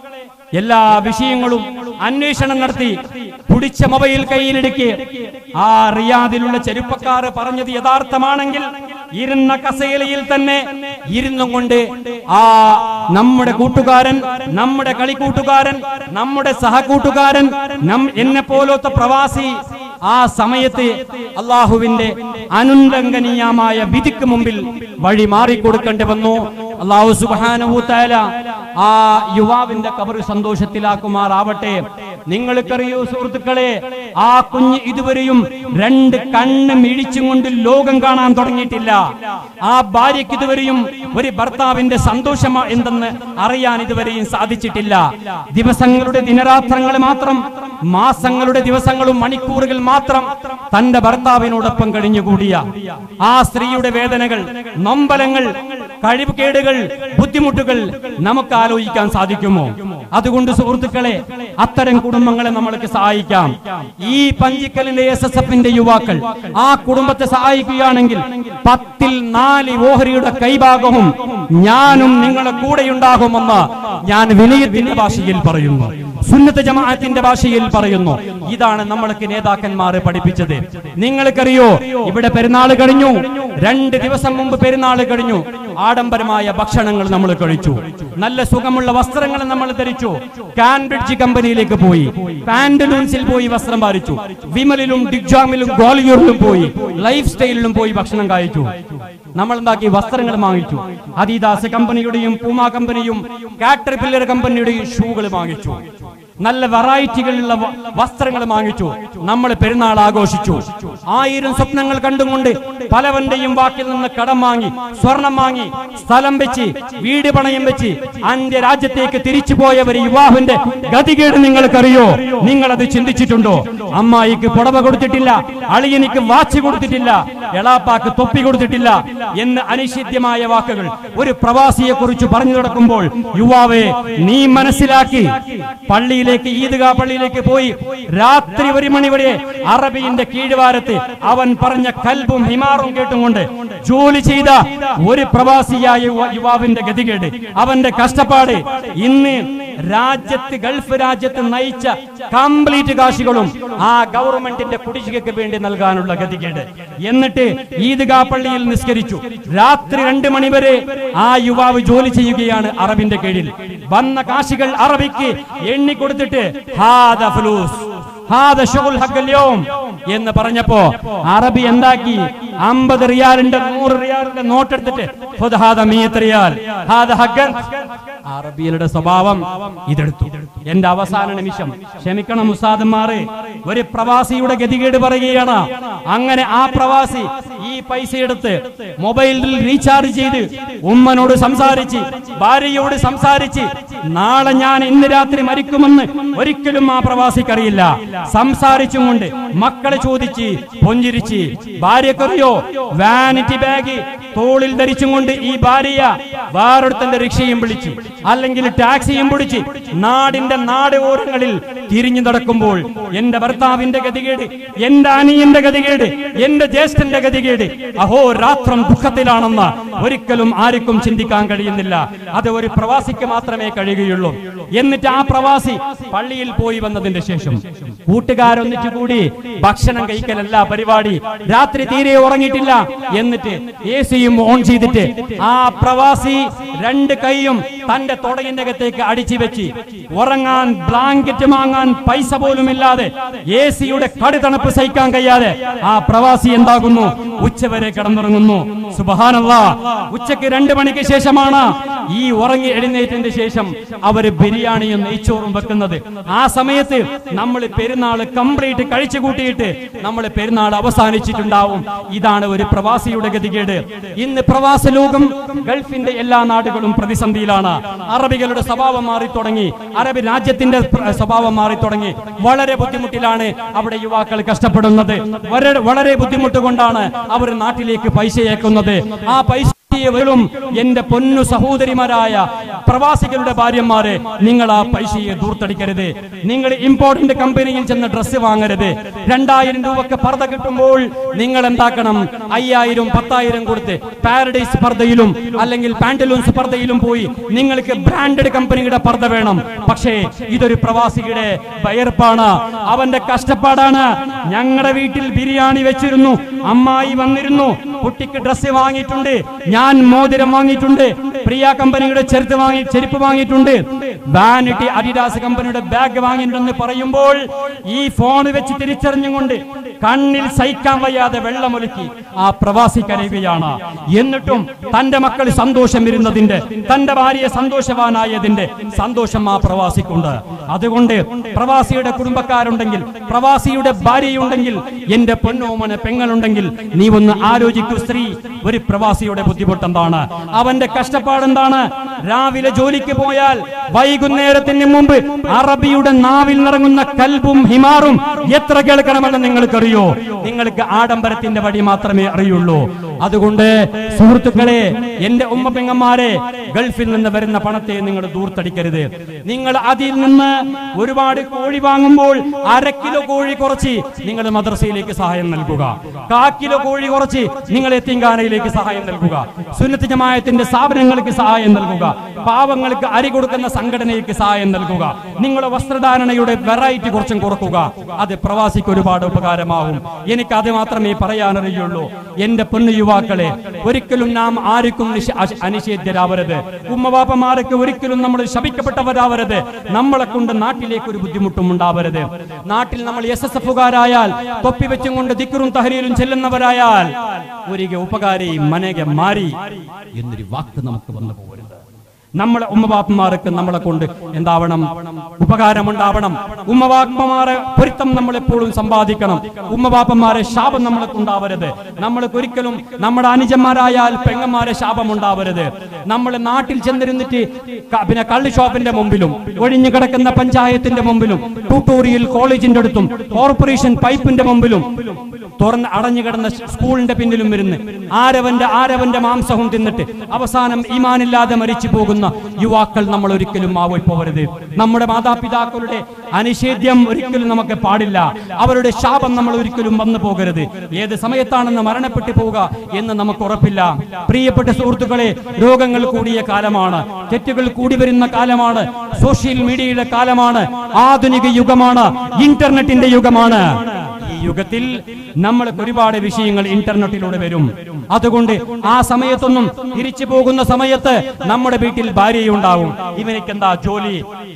എല്ലാ വിഷയങ്ങളും അന്വേഷണം നടത്തി പിടിച്ച മൊബൈൽ കയ്യിലെടുക്ക് ആ റിയാദിലുള്ള ചെരുപ്പക്കാർ പറഞ്ഞത് യഥാർത്ഥമാണെങ്കിൽ ഇരുന്ന കസേലയിൽ തന്നെ ഇരുന്നും കൊണ്ട് ആ നമ്മുടെ കൂട്ടുകാരൻ നമ്മുടെ കളിക്കൂട്ടുകാരൻ നമ്മുടെ സഹകൂട്ടുകാരൻ നം എന്നെ പോലത്തെ പ്രവാസി ആ സമയത്ത് അള്ളാഹുവിന്റെ അനുലംഘനീയമായ വിധിക്ക് മുമ്പിൽ വഴി മാറിക്കൊടുക്കേണ്ടി വന്നു അള്ളാഹു സുബാനുഭൂത്തായ ആ യുവാവിന്റെ കബർ സന്തോഷത്തിലാക്കുമാറാവട്ടെ നിങ്ങൾക്കറിയൂ സുഹൃത്തുക്കളെ ആ കുഞ്ഞ് ഇതുവരെയും രണ്ട് കണ്ണ് മിഴിച്ചും കൊണ്ട് ലോകം കാണാൻ തുടങ്ങിയിട്ടില്ല ആ ഭാര്യയ്ക്ക് ഇതുവരെയും ഒരു ഭർത്താവിന്റെ സന്തോഷം എന്തെന്ന് അറിയാൻ ഇതുവരെയും സാധിച്ചിട്ടില്ല ദിവസങ്ങളുടെ ദിനരാത്രങ്ങൾ മാത്രം മാസങ്ങളുടെ ദിവസങ്ങളും മണിക്കൂറുകൾ മാത്രം തന്റെ ഭർത്താവിനോടൊപ്പം കഴിഞ്ഞുകൂടിയ ആ സ്ത്രീയുടെ വേദനകൾ നൊമ്പലങ്ങൾ കഴിവുകേടുകൾ ബുദ്ധിമുട്ടുകൾ നമുക്ക് ആലോചിക്കാൻ സാധിക്കുമോ അതുകൊണ്ട് സുഹൃത്തുക്കളെ അത്തരം കുടുംബങ്ങളെ നമ്മൾക്ക് സഹായിക്കാം ഈ പഞ്ചിക്കലിന്റെ എസ് എസ് എഫിന്റെ യുവാക്കൾ ആ കുടുംബത്തെ സഹായിക്കുകയാണെങ്കിൽ പത്തിൽ നാല് ഓഹരിയുടെ കൈഭാഗവും ഞാനും നിങ്ങളെ കൂടെയുണ്ടാകുമെന്ന് ഞാൻ വിനയത്തിന്റെ ഭാഷയിൽ പറയുന്നു സുന്നത്ത് ജമാഅത്തിന്റെ ഭാഷയിൽ പറയുന്നു ഇതാണ് നമ്മൾക്ക് നേതാക്കന്മാർ പഠിപ്പിച്ചത് നിങ്ങൾക്കറിയോ ഇവിടെ പെരുന്നാൾ കഴിഞ്ഞു രണ്ട് ദിവസം മുമ്പ് പെരുന്നാൾ കഴിഞ്ഞു ആഡംബരമായ ഭക്ഷണങ്ങൾ നമ്മൾ കഴിച്ചു നല്ല സുഖമുള്ള വസ്ത്രങ്ങൾ നമ്മൾ ധരിച്ചു ധരിച്ചു കാൻബ്രിഡ്ജ് കമ്പനിയിലേക്ക് പോയി പാന്റലൂൺസിൽ പോയി വസ്ത്രം പാലിച്ചു വിമലിലും ഡിഗ്ജാമിലും ഗ്വാളിയൂരിലും പോയി ലൈഫ് സ്റ്റൈലിലും പോയി ഭക്ഷണം കഴിച്ചു നമ്മൾ എന്താക്കി വസ്ത്രങ്ങൾ വാങ്ങിച്ചു അദീദാസ് കമ്പനിയുടെയും പൂമ കമ്പനിയും കാറ്റർപില്ലർ കമ്പനിയുടെയും ഷൂകൾ വാങ്ങിച്ചു നല്ല വെറൈറ്റികളുള്ള വ- വസ്ത്രങ്ങൾ വാങ്ങിച്ചു നമ്മൾ പെരുന്നാൾ ആഘോഷിച്ചു ആയിരം സ്വപ്നങ്ങൾ കണ്ടുകൊണ്ട് പലവന്റെയും വാക്കിൽ നിന്ന് കടം വാങ്ങി സ്വർണം വാങ്ങി സ്ഥലം വെച്ച് വീട് പണയം വെച്ച് അന്ത്യ രാജ്യത്തേക്ക് തിരിച്ചു പോയ ഒരു യുവാവിന്റെ ഗതികേട് നിങ്ങൾക്കറിയോ നിങ്ങൾ അത് ചിന്തിച്ചിട്ടുണ്ടോ അമ്മായിക്ക് പുടവ കൊടുത്തിട്ടില്ല അളിയനിക്ക് വാച്ച് കൊടുത്തിട്ടില്ല എളാപ്പാക്ക് തൊപ്പി കൊടുത്തിട്ടില്ല എന്ന് അനിഷിദ്യമായ വാക്കുകൾ ഒരു പ്രവാസിയെ കുറിച്ച് പറഞ്ഞു നടക്കുമ്പോൾ യുവാവെ നീ മനസ്സിലാക്കി പള്ളിയിലേക്ക് ഈദ്ഗാ പള്ളിയിലേക്ക് പോയി രാത്രി ഒരു മണി വരെ അറബിന്റെ കീഴ്വാരത്ത് അവൻ പറഞ്ഞ കൽബും ഹിമാറും കേട്ടുകൊണ്ട് ജോലി ചെയ്ത ഒരു പ്രവാസിയായ യുവ- യുവാവിന്റെ ഗതികേട് അവന്റെ കഷ്ടപ്പാട് ഇന്ന് രാജ്യത്ത് ഗൾഫ് രാജ്യത്ത് നയിച്ച കംപ്ലീറ്റ് കാശികളും ആ ഗവൺമെന്റിന്റെ കുടിശ്ശികയ്ക്ക് വേണ്ടി നൽകാനുള്ള ഗതികേട് എന്നിട്ട് ഈദ്ഗാ പള്ളിയിൽ നിസ്കരിച്ചു രാത്രി രണ്ട് മണിവരെ ആ യുവാവ് ജോലി ചെയ്യുകയാണ് അറബിന്റെ കീഴിൽ വന്ന കാശികൾ അറബിക്ക് എണ്ണിക്കൊടുത്തിട്ട് ഹാദ ഫുലൂസ് ഹാദ ശുഗുൽ ഹഖൽ യൗം എന്ന് പറഞ്ഞപ്പോ അറബി എന്താക്കി അമ്പത് റിയാലിന്റെ നൂറ് റിയാലിന്റെ നോട്ടെടുത്തിട്ട് ഖുദ് ഹാദ മീത്ത് റിയാൽ ഹാദ ഹഖൻ അറബികളുടെ സ്വഭാവം ഇതെടുത്തു എന്റെ അവസാന നിമിഷം ക്ഷമിക്കണം മുസാദന്മാരെ ഒരു പ്രവാസിയുടെ ഗതികേട് പറയുകയാണ് അങ്ങനെ ആ പ്രവാസി ഈ പൈസ എടുത്ത് മൊബൈലിൽ റീചാർജ് ചെയ്ത് ഉമ്മനോട് സംസാരിച്ച് ഭാര്യയോട് സംസാരിച്ച് നാളെ ഞാൻ ഇന്ന് രാത്രി മരിക്കുമെന്ന് ഒരിക്കലും ആ പ്രവാസിക്കറിയില്ല സംസാരിച്ചും കൊണ്ട് മക്കളെ ചോദിച്ച് പൊഞ്ചിരിച്ച് ഭാര്യക്കറിയോ വാനിറ്റി ബാഗ് തോളിൽ ധരിച്ചും കൊണ്ട് ഈ ഭാര്യ വേറൊരുത്തന്റെ റിക്ഷയും വിളിച്ച് അല്ലെങ്കിൽ ടാക്സിയും പിടിച്ച് നാടിന്റെ നാട് ഓരങ്ങളിൽ തിരിഞ്ഞു നടക്കുമ്പോൾ എന്റെ ഭർത്താവിന്റെ ഗതികേട് എന്റെ അനിയന്റെ ഗതികേട് എന്റെ ജ്യേഷ്ഠന്റെ ഗതികേട് അഹോരാത്രം ദുഃഖത്തിലാണെന്ന് ഒരിക്കലും ആർക്കും ചിന്തിക്കാൻ കഴിയുന്നില്ല അത് ഒരു പ്രവാസിക്ക് മാത്രമേ കഴിയുകയുള്ളൂ എന്നിട്ട് ആ പ്രവാസി പള്ളിയിൽ പോയി വന്നതിന്റെ ശേഷം കൂട്ടുകാരൊന്നിച്ചു കൂടി ഭക്ഷണം കഴിക്കലല്ല പരിപാടി രാത്രി തീരെ ഉറങ്ങിയിട്ടില്ല എന്നിട്ട് എ സിയും ഓൺ ചെയ്തിട്ട് ആ പ്രവാസി രണ്ട് കൈയും തന്റെ തുടങ്ങിന്റെ അകത്തേക്ക് അടിച്ചു വെച്ച് ഉറങ്ങാൻ ബ്ലാങ്കറ്റ് വാങ്ങാൻ പൈസ പോലും ഇല്ലാതെ എ സിയുടെ കടുതണുപ്പ് സഹിക്കാൻ കഴിയാതെ ആ പ്രവാസി എന്താകുന്നു ഉച്ചവരെ കിടന്നുറങ്ങുന്നു സുബഹാനല്ല ഉച്ചക്ക് രണ്ട് മണിക്ക് ശേഷമാണ് ഈ ഉറങ്ങി എഴുന്നേറ്റതിന്റെ ശേഷം അവര് ബിരിയാണിയും നെയ്ച്ചോറും വെക്കുന്നത് ആ സമയത്ത് നമ്മൾ പെരുന്നാൾ കംപ്ലീറ്റ് കഴിച്ചു കൂട്ടിയിട്ട് നമ്മൾ പെരുന്നാൾ അവസാനിച്ചിട്ടുണ്ടാവും ഇതാണ് ഒരു പ്രവാസിയുടെ ഗതികേട് ഇന്ന് പ്രവാസ ലോകം ഗൾഫിന്റെ എല്ലാ നാടുകളും പ്രതിസന്ധിയിലാണ് അറബികളുടെ സ്വഭാവം മാറി തുടങ്ങി അറബ് രാജ്യത്തിന്റെ പ്ര- സ്വഭാവം മാറി തുടങ്ങി വളരെ ബുദ്ധിമുട്ടിലാണ് അവിടെ യുവാക്കൾ കഷ്ടപ്പെടുന്നത് വളരെ വളരെ ബുദ്ധിമുട്ട് കൊണ്ടാണ് അവർ നാട്ടിലേക്ക് പൈസ അയക്കുന്നത് ആ പൈസ ും എന്റെ പൊന്നു സഹോദരിമാരായ പ്രവാസികളുടെ ഭാര്യമാരെ നിങ്ങൾ ആ പൈസയെ ദൂർത്തടിക്കരുത് നിങ്ങൾ ഇമ്പോർട്ടന്റ് കമ്പനിയിൽ ചെന്ന് ഡ്രസ്സ് വാങ്ങരുത് രണ്ടായിരം രൂപക്ക് പർദ്ദ കിട്ടുമ്പോൾ നിങ്ങൾ എന്താക്കണം അയ്യായിരം പത്തായിരം കൊടുത്ത് പാരഡൈസ് പർദ്ദയിലും അല്ലെങ്കിൽ പാന്റലൂൺസ് പർദ്ദയിലും പോയി നിങ്ങൾക്ക് ബ്രാൻഡഡ് കമ്പനിയുടെ പർദ്ദ വേണം പക്ഷേ ഇതൊരു പ്രവാസിയുടെ വയർപ്പാണ് അവന്റെ കഷ്ടപ്പാടാണ് ഞങ്ങളുടെ വീട്ടിൽ ബിരിയാണി വെച്ചിരുന്നു അമ്മായി വന്നിരുന്നു കുട്ടിക്ക് ഡ്രസ്സ് വാങ്ങിയിട്ടുണ്ട് ഞാൻ മോതിരം വാങ്ങിയിട്ടുണ്ട് പ്രിയ കമ്പനിയുടെ ചെരുത്ത് വാങ്ങി ചെരുപ്പ് വാങ്ങിയിട്ടുണ്ട് വാനിറ്റി അഡിഡാസ് കമ്പനിയുടെ ബാഗ് വാങ്ങിയിട്ടുണ്ടെന്ന് പറയുമ്പോൾ ഈ ഫോൺ വെച്ച് തിരിച്ചറിഞ്ഞുകൊണ്ട് കണ്ണിൽ സഹിക്കാൻ വയ്യാതെ വെള്ളമൊലുക്കി ആ പ്രവാസി കരയുകയാണ് എന്നിട്ടും തന്റെ മക്കൾ സന്തോഷം വരുന്നതിന്റെ തന്റെ ഭാര്യ സന്തോഷവാനായതിന്റെ സന്തോഷം ആ പ്രവാസിക്കുണ്ട് അതുകൊണ്ട് പ്രവാസിയുടെ കുടുംബക്കാരുണ്ടെങ്കിൽ പ്രവാസിയുടെ ഭാര്യയുണ്ടെങ്കിൽ എന്റെ പൊന്നോമന പെങ്ങളുണ്ടെങ്കിൽ നീ ഒന്ന് ആലോചിക്കൂ സ്ത്രീ ഒരു പ്രവാസിയുടെ ബുദ്ധിമുട്ട് എന്താണ് അവന്റെ കഷ്ടപ്പാട് എന്താണ് രാവിലെ ജോലിക്ക് പോയാൽ വൈകുന്നേരത്തിന് മുമ്പ് അറബിയുടെ നാവിൽ നിറങ്ങുന്ന കൽബും ഹിമാറും എത്ര കേൾക്കണമെന്ന് നിങ്ങൾക്കറിയോ നിങ്ങൾക്ക് ആഡംബരത്തിന്റെ വഴി മാത്രമേ അറിയുള്ളൂ അതുകൊണ്ട് സുഹൃത്തുക്കളെ എന്റെ ഉമ്മ പെങ്ങന്മാരെ ഗൾഫിൽ നിന്ന് വരുന്ന പണത്തെ നിങ്ങൾ ദൂർത്തടിക്കരുത് നിങ്ങൾ അതിൽ നിന്ന് ഒരുപാട് കോഴി വാങ്ങുമ്പോൾ അര കിലോ കോഴി കുറച്ച് നിങ്ങൾ മദ്രസയിലേക്ക് സഹായം നൽകുക കാ കിലോ കോഴി കുറച്ച് നിങ്ങൾ എത്തിങ്കാനയിലേക്ക് സഹായം നൽകുക സുന്നത്ത് ജമായത്തിന്റെ സ്ഥാപനങ്ങൾക്ക് സഹായം നൽകുക പാവങ്ങൾക്ക് അരി കൊടുക്കുന്ന സംഘടനയ്ക്ക് സഹായം നൽകുക നിങ്ങളുടെ വസ്ത്രധാരണയുടെ വെറൈറ്റി കുറച്ചും കുറക്കുക അത് പ്രവാസിക്ക് ഒരുപാട് ഉപകാരമാകും എനിക്ക് അത് മാത്രമേ പറയാനറിയുള്ളൂ എന്റെ പൊന്നു യുവ യുവാക്കളെ ഒരിക്കലും നാം ആർക്കും നിഷ- അശ- അനിഷേധ്യരാവരുത് ഉമ്മവാപ്പമാർക്ക് ഒരിക്കലും നമ്മൾ ശപിക്കപ്പെട്ടവരാവരുത് നമ്മളെ കൊണ്ട് നാട്ടിലേക്ക് ഒരു ബുദ്ധിമുട്ടും ഉണ്ടാവരുത് നാട്ടിൽ നമ്മൾ എസ് എസ് എഫുകാരായാൽ തൊപ്പി വെച്ചും കൊണ്ട് ദിക്കറും തഹരീലും ചെല്ലുന്നവരായാൽ ഒരികെ ഉപകാരി മനകെ മാറി എന്നൊരു വാക്ക് നമുക്ക് വന്നു പോകരുത് നമ്മളെ ഉമ്മവാപ്പന്മാർക്ക് നമ്മളെ കൊണ്ട് എന്താവണം ഉപകാരമുണ്ടാവണം ഉമ്മവാപ്പന്മാരെ പൊരുത്തം നമ്മൾ എപ്പോഴും സമ്പാദിക്കണം ഉമ്മവാപ്പന്മാരെ ശാപം നമ്മൾക്ക് ഉണ്ടാവരുത് നമ്മൾക്ക് ഒരിക്കലും നമ്മുടെ അനുജന്മാരായാൽ പെങ്ങന്മാരെ ശാപം ഉണ്ടാവരുത് നമ്മൾ നാട്ടിൽ ചെന്നിരുന്നിട്ട് ക- പിന്നെ കള്ളി ഷോപ്പിന്റെ മുമ്പിലും ഒഴിഞ്ഞു കിടക്കുന്ന പഞ്ചായത്തിന്റെ മുമ്പിലും ട്യൂട്ടോറിയൽ കോളേജിന്റെ അടുത്തും കോർപ്പറേഷൻ പൈപ്പിന്റെ മുമ്പിലും തുറന്ന് അടഞ്ഞു കിടന്ന സ്കൂളിന്റെ പിന്നിലും ഇരുന്ന് ആരവന്റെ ആരവന്റെ മാംസവും തിന്നിട്ട് അവസാനം ഈമാനില്ലാതെ മരിച്ചു പോകുന്ന യുവാക്കൾ നമ്മൾ ഒരിക്കലും ആവോയി പോകരുത് നമ്മുടെ മാതാപിതാക്കളുടെ അനിഷേധ്യം ഒരിക്കലും നമുക്ക് പാടില്ല അവരുടെ ശാപം നമ്മൾ ഒരിക്കലും വന്നു പോകരുത് ഏത് സമയത്താണെന്ന് മരണപ്പെട്ടു പോവുക എന്ന് നമുക്ക് ഉറപ്പില്ല പ്രിയപ്പെട്ട സുഹൃത്തുക്കളെ രോഗങ്ങൾ കൂടിയ കാലമാണ് തെറ്റുകൾ കൂടി വരുന്ന കാലമാണ് സോഷ്യൽ മീഡിയയുടെ കാലമാണ് ആധുനിക യുഗമാണ് ഇന്റർനെറ്റിന്റെ യുഗമാണ് ഈ യുഗത്തിൽ നമ്മൾക്ക് ഒരുപാട് വിഷയങ്ങൾ ഇന്റർനെറ്റിലൂടെ വരും അതുകൊണ്ട് ആ സമയത്തൊന്നും തിരിച്ചു പോകുന്ന സമയത്ത് നമ്മുടെ വീട്ടിൽ ഭാര്യയുണ്ടാവും ഇവനിക്ക് എന്താ ജോലി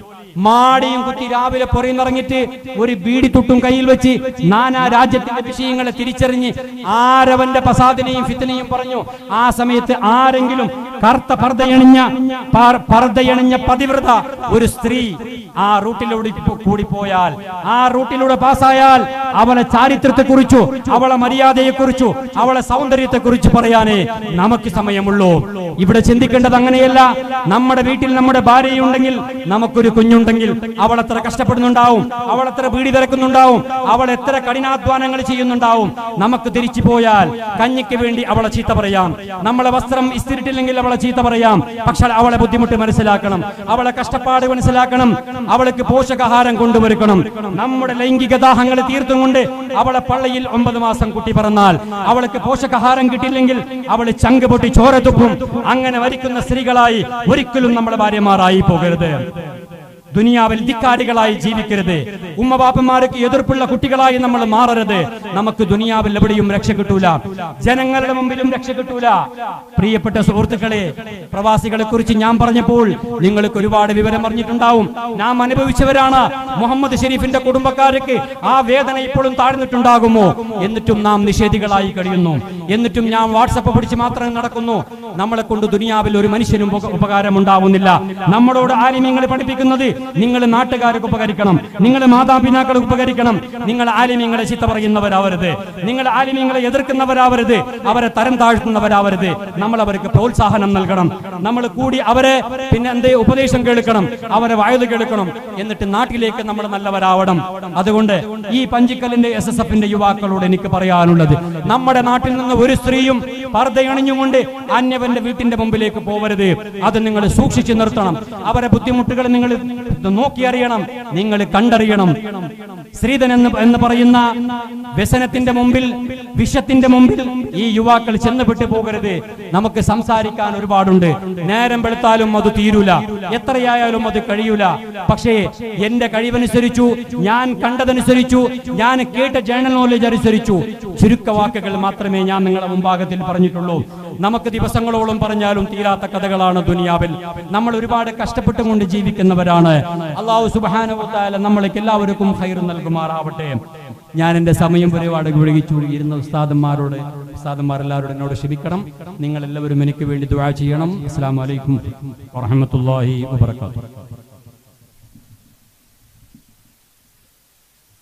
മാടിയും കുത്തി രാവിലെ പുറയുന്നിറങ്ങിയിട്ട് ഒരു ബീഡി തുട്ടും കയ്യിൽ വെച്ച് നാനാ രാജ്യത്തിന്റെ വിഷയങ്ങളെ തിരിച്ചറിഞ്ഞ് ആരവന്റെ പസാദിനെയും ഫിത്തിനെയും പറഞ്ഞു ആ സമയത്ത് ആരെങ്കിലും കറുത്ത പർദ്ദയണിഞ്ഞ പാർ- പർദ്ദയണിഞ്ഞ പതിവ്രത ഒരു സ്ത്രീ ആ റൂട്ടിലൂടെ പോ- കൂടി പോയാൽ ആ റൂട്ടിലൂടെ പാസ്സായാൽ അവളെ ചാരിത്രത്തെ കുറിച്ചു അവളെ മര്യാദയെ കുറിച്ചു അവളെ സൗന്ദര്യത്തെ കുറിച്ച് പറയാനേ നമുക്ക് സമയമുള്ളൂ ഇവിടെ ചിന്തിക്കേണ്ടത് അങ്ങനെയല്ല നമ്മുടെ വീട്ടിൽ നമ്മുടെ ഭാര്യയുണ്ടെങ്കിൽ നമുക്കൊരു കുഞ്ഞുണ്ടെങ്കിൽ അവൾ എത്ര കഷ്ടപ്പെടുന്നുണ്ടാവും അവൾ എത്ര വീടി തിരക്കുന്നുണ്ടാവും അവൾ എത്ര കഠിനാധ്വാനങ്ങൾ ചെയ്യുന്നുണ്ടാവും നമുക്ക് തിരിച്ചു പോയാൽ കഞ്ഞിക്ക് വേണ്ടി അവളെ ചീത്ത പറയാം നമ്മളെ വസ്ത്രം ഇസ്തിരിട്ടില്ലെങ്കിൽ അവളെ ചീത്ത പറയാം പക്ഷെ അവളെ ബുദ്ധിമുട്ട് മനസ്സിലാക്കണം അവളെ കഷ്ടപ്പാട് മനസ്സിലാക്കണം അവൾക്ക് പോഷകാഹാരം കൊണ്ടുവരുക്കണം നമ്മുടെ ലൈംഗിക ദാഹങ്ങൾ തീർത്തും കൊണ്ട് അവളെ പള്ളയിൽ ഒമ്പത് മാസം കുട്ടി പറന്നാൽ അവൾക്ക് പോഷകാഹാരം കിട്ടില്ലെങ്കിൽ അവൾ ചങ്ക് പൊട്ടി ചോര തുപ്പും അങ്ങനെ വരിക്കുന്ന സ്ത്രീകളായി ഒരിക്കലും നമ്മുടെ ഭാര്യമാരായി പോകരുത് ദുനിയാവിൽ ധിക്കാരികളായി ജീവിക്കരുത് ഉമ്മവാപ്പന്മാർക്ക് എതിർപ്പുള്ള കുട്ടികളായി നമ്മൾ മാറരുത് നമുക്ക് ദുനിയാവിൽ എവിടെയും രക്ഷ കിട്ടൂല ജനങ്ങളുടെ മുമ്പിലും രക്ഷ കിട്ടൂല പ്രിയപ്പെട്ട സുഹൃത്തുക്കളെ പ്രവാസികളെ കുറിച്ച് ഞാൻ പറഞ്ഞപ്പോൾ നിങ്ങൾക്ക് ഒരുപാട് വിവരം അറിഞ്ഞിട്ടുണ്ടാവും നാം അനുഭവിച്ചവരാണ് മുഹമ്മദ് ഷെരീഫിന്റെ കുടുംബക്കാർക്ക് ആ വേദന ഇപ്പോഴും താഴ്ന്നിട്ടുണ്ടാകുമോ എന്നിട്ടും നാം നിഷേധികളായി കഴിയുന്നു എന്നിട്ടും ഞാൻ വാട്സപ്പ് പിടിച്ച് മാത്രം നടക്കുന്നു നമ്മളെ കൊണ്ട് ദുനിയാവിൽ ഒരു മനുഷ്യനും ഉപ- ഉപകാരം ഉണ്ടാവുന്നില്ല നമ്മളോട് ആലിമ്യങ്ങൾ പഠിപ്പിക്കുന്നത് നിങ്ങൾ നാട്ടുകാർക്ക് ഉപകരിക്കണം നിങ്ങൾ മാതാപിതാക്കൾക്ക് ഉപകരിക്കണം നിങ്ങൾ ആലിമ്യങ്ങളെ ചിത്ത പറയുന്നവരാവരുത് നിങ്ങൾ ആലിമ്യങ്ങളെ എതിർക്കുന്നവരാവരുത് അവരെ തരം താഴ്ത്തുന്നവരാവരുത് നമ്മൾ അവർക്ക് പ്രോത്സാഹനം നൽകണം നമ്മൾ കൂടി അവരെ പിന്നെ എന്തേ ഉപദേശം കേൾക്കണം അവരെ വായു കേൾക്കണം എന്നിട്ട് നാട്ടിലേക്ക് നമ്മൾ നല്ലവരാവണം അതുകൊണ്ട് ഈ പഞ്ചിക്കലിന്റെ എസ് എസ് എഫിന്റെ യുവാക്കളോട് എനിക്ക് പറയാനുള്ളത് നമ്മുടെ നാട്ടിൽ നിന്ന് ഒരു സ്ത്രീയും പർദ്ദയണിഞ്ഞുകൊണ്ട് അന്യവന്റെ വീട്ടിന്റെ മുമ്പിലേക്ക് പോവരുത് അത് നിങ്ങൾ സൂക്ഷിച്ചു നിർത്തണം അവരെ ബുദ്ധിമുട്ടുകൾ നിങ്ങൾ നോക്കിയറിയണം നിങ്ങൾ കണ്ടറിയണം ശ്രീധൻ എന്ന് എന്ന് പറയുന്ന വ്യസനത്തിന്റെ മുമ്പിൽ വിഷത്തിന്റെ മുമ്പിൽ ഈ യുവാക്കൾ ചെന്നുപെട്ട് പോകരുത് നമുക്ക് സംസാരിക്കാൻ ഒരുപാടുണ്ട് നേരം വെളുത്താലും അത് തീരൂല എത്രയായാലും അത് കഴിയൂല പക്ഷേ എന്റെ കഴിവനുസരിച്ചു ഞാൻ കണ്ടതനുസരിച്ചു ഞാൻ കേട്ട ജേണൽ നോളജ് അനുസരിച്ചു ചുരുക്കവാക്കുകൾ മാത്രമേ ഞാൻ നിങ്ങളുടെ മുമ്പാകത്തിൽ പറഞ്ഞിട്ടുള്ളൂ നമുക്ക് ദിവസങ്ങളോളം പറഞ്ഞാലും തീരാത്ത കഥകളാണ് ദുനിയാവിൽ നമ്മൾ ഒരുപാട് കഷ്ടപ്പെട്ടുകൊണ്ട് ജീവിക്കുന്നവരാണ് അള്ളാഹു സുബാനുത്താല നമ്മൾക്ക് എല്ലാവർക്കും ഹൈർ നൽകുമാറാവട്ടെ ഞാൻ എൻ്റെ സമയം ഒരുപാട് വിഴുകിച്ചു ഇരുന്ന ഉസ്താദന്മാരോട് ഉസ്താദന്മാർ എല്ലാവരോടും എന്നോട് ക്ഷമിക്കണം നിങ്ങൾ എല്ലാവരും എനിക്ക് വേണ്ടി ദുആ ചെയ്യണം അസ്സാം വലൈക്കും വാഹമത്തല്ലാഹി വാബർക്കാത്തു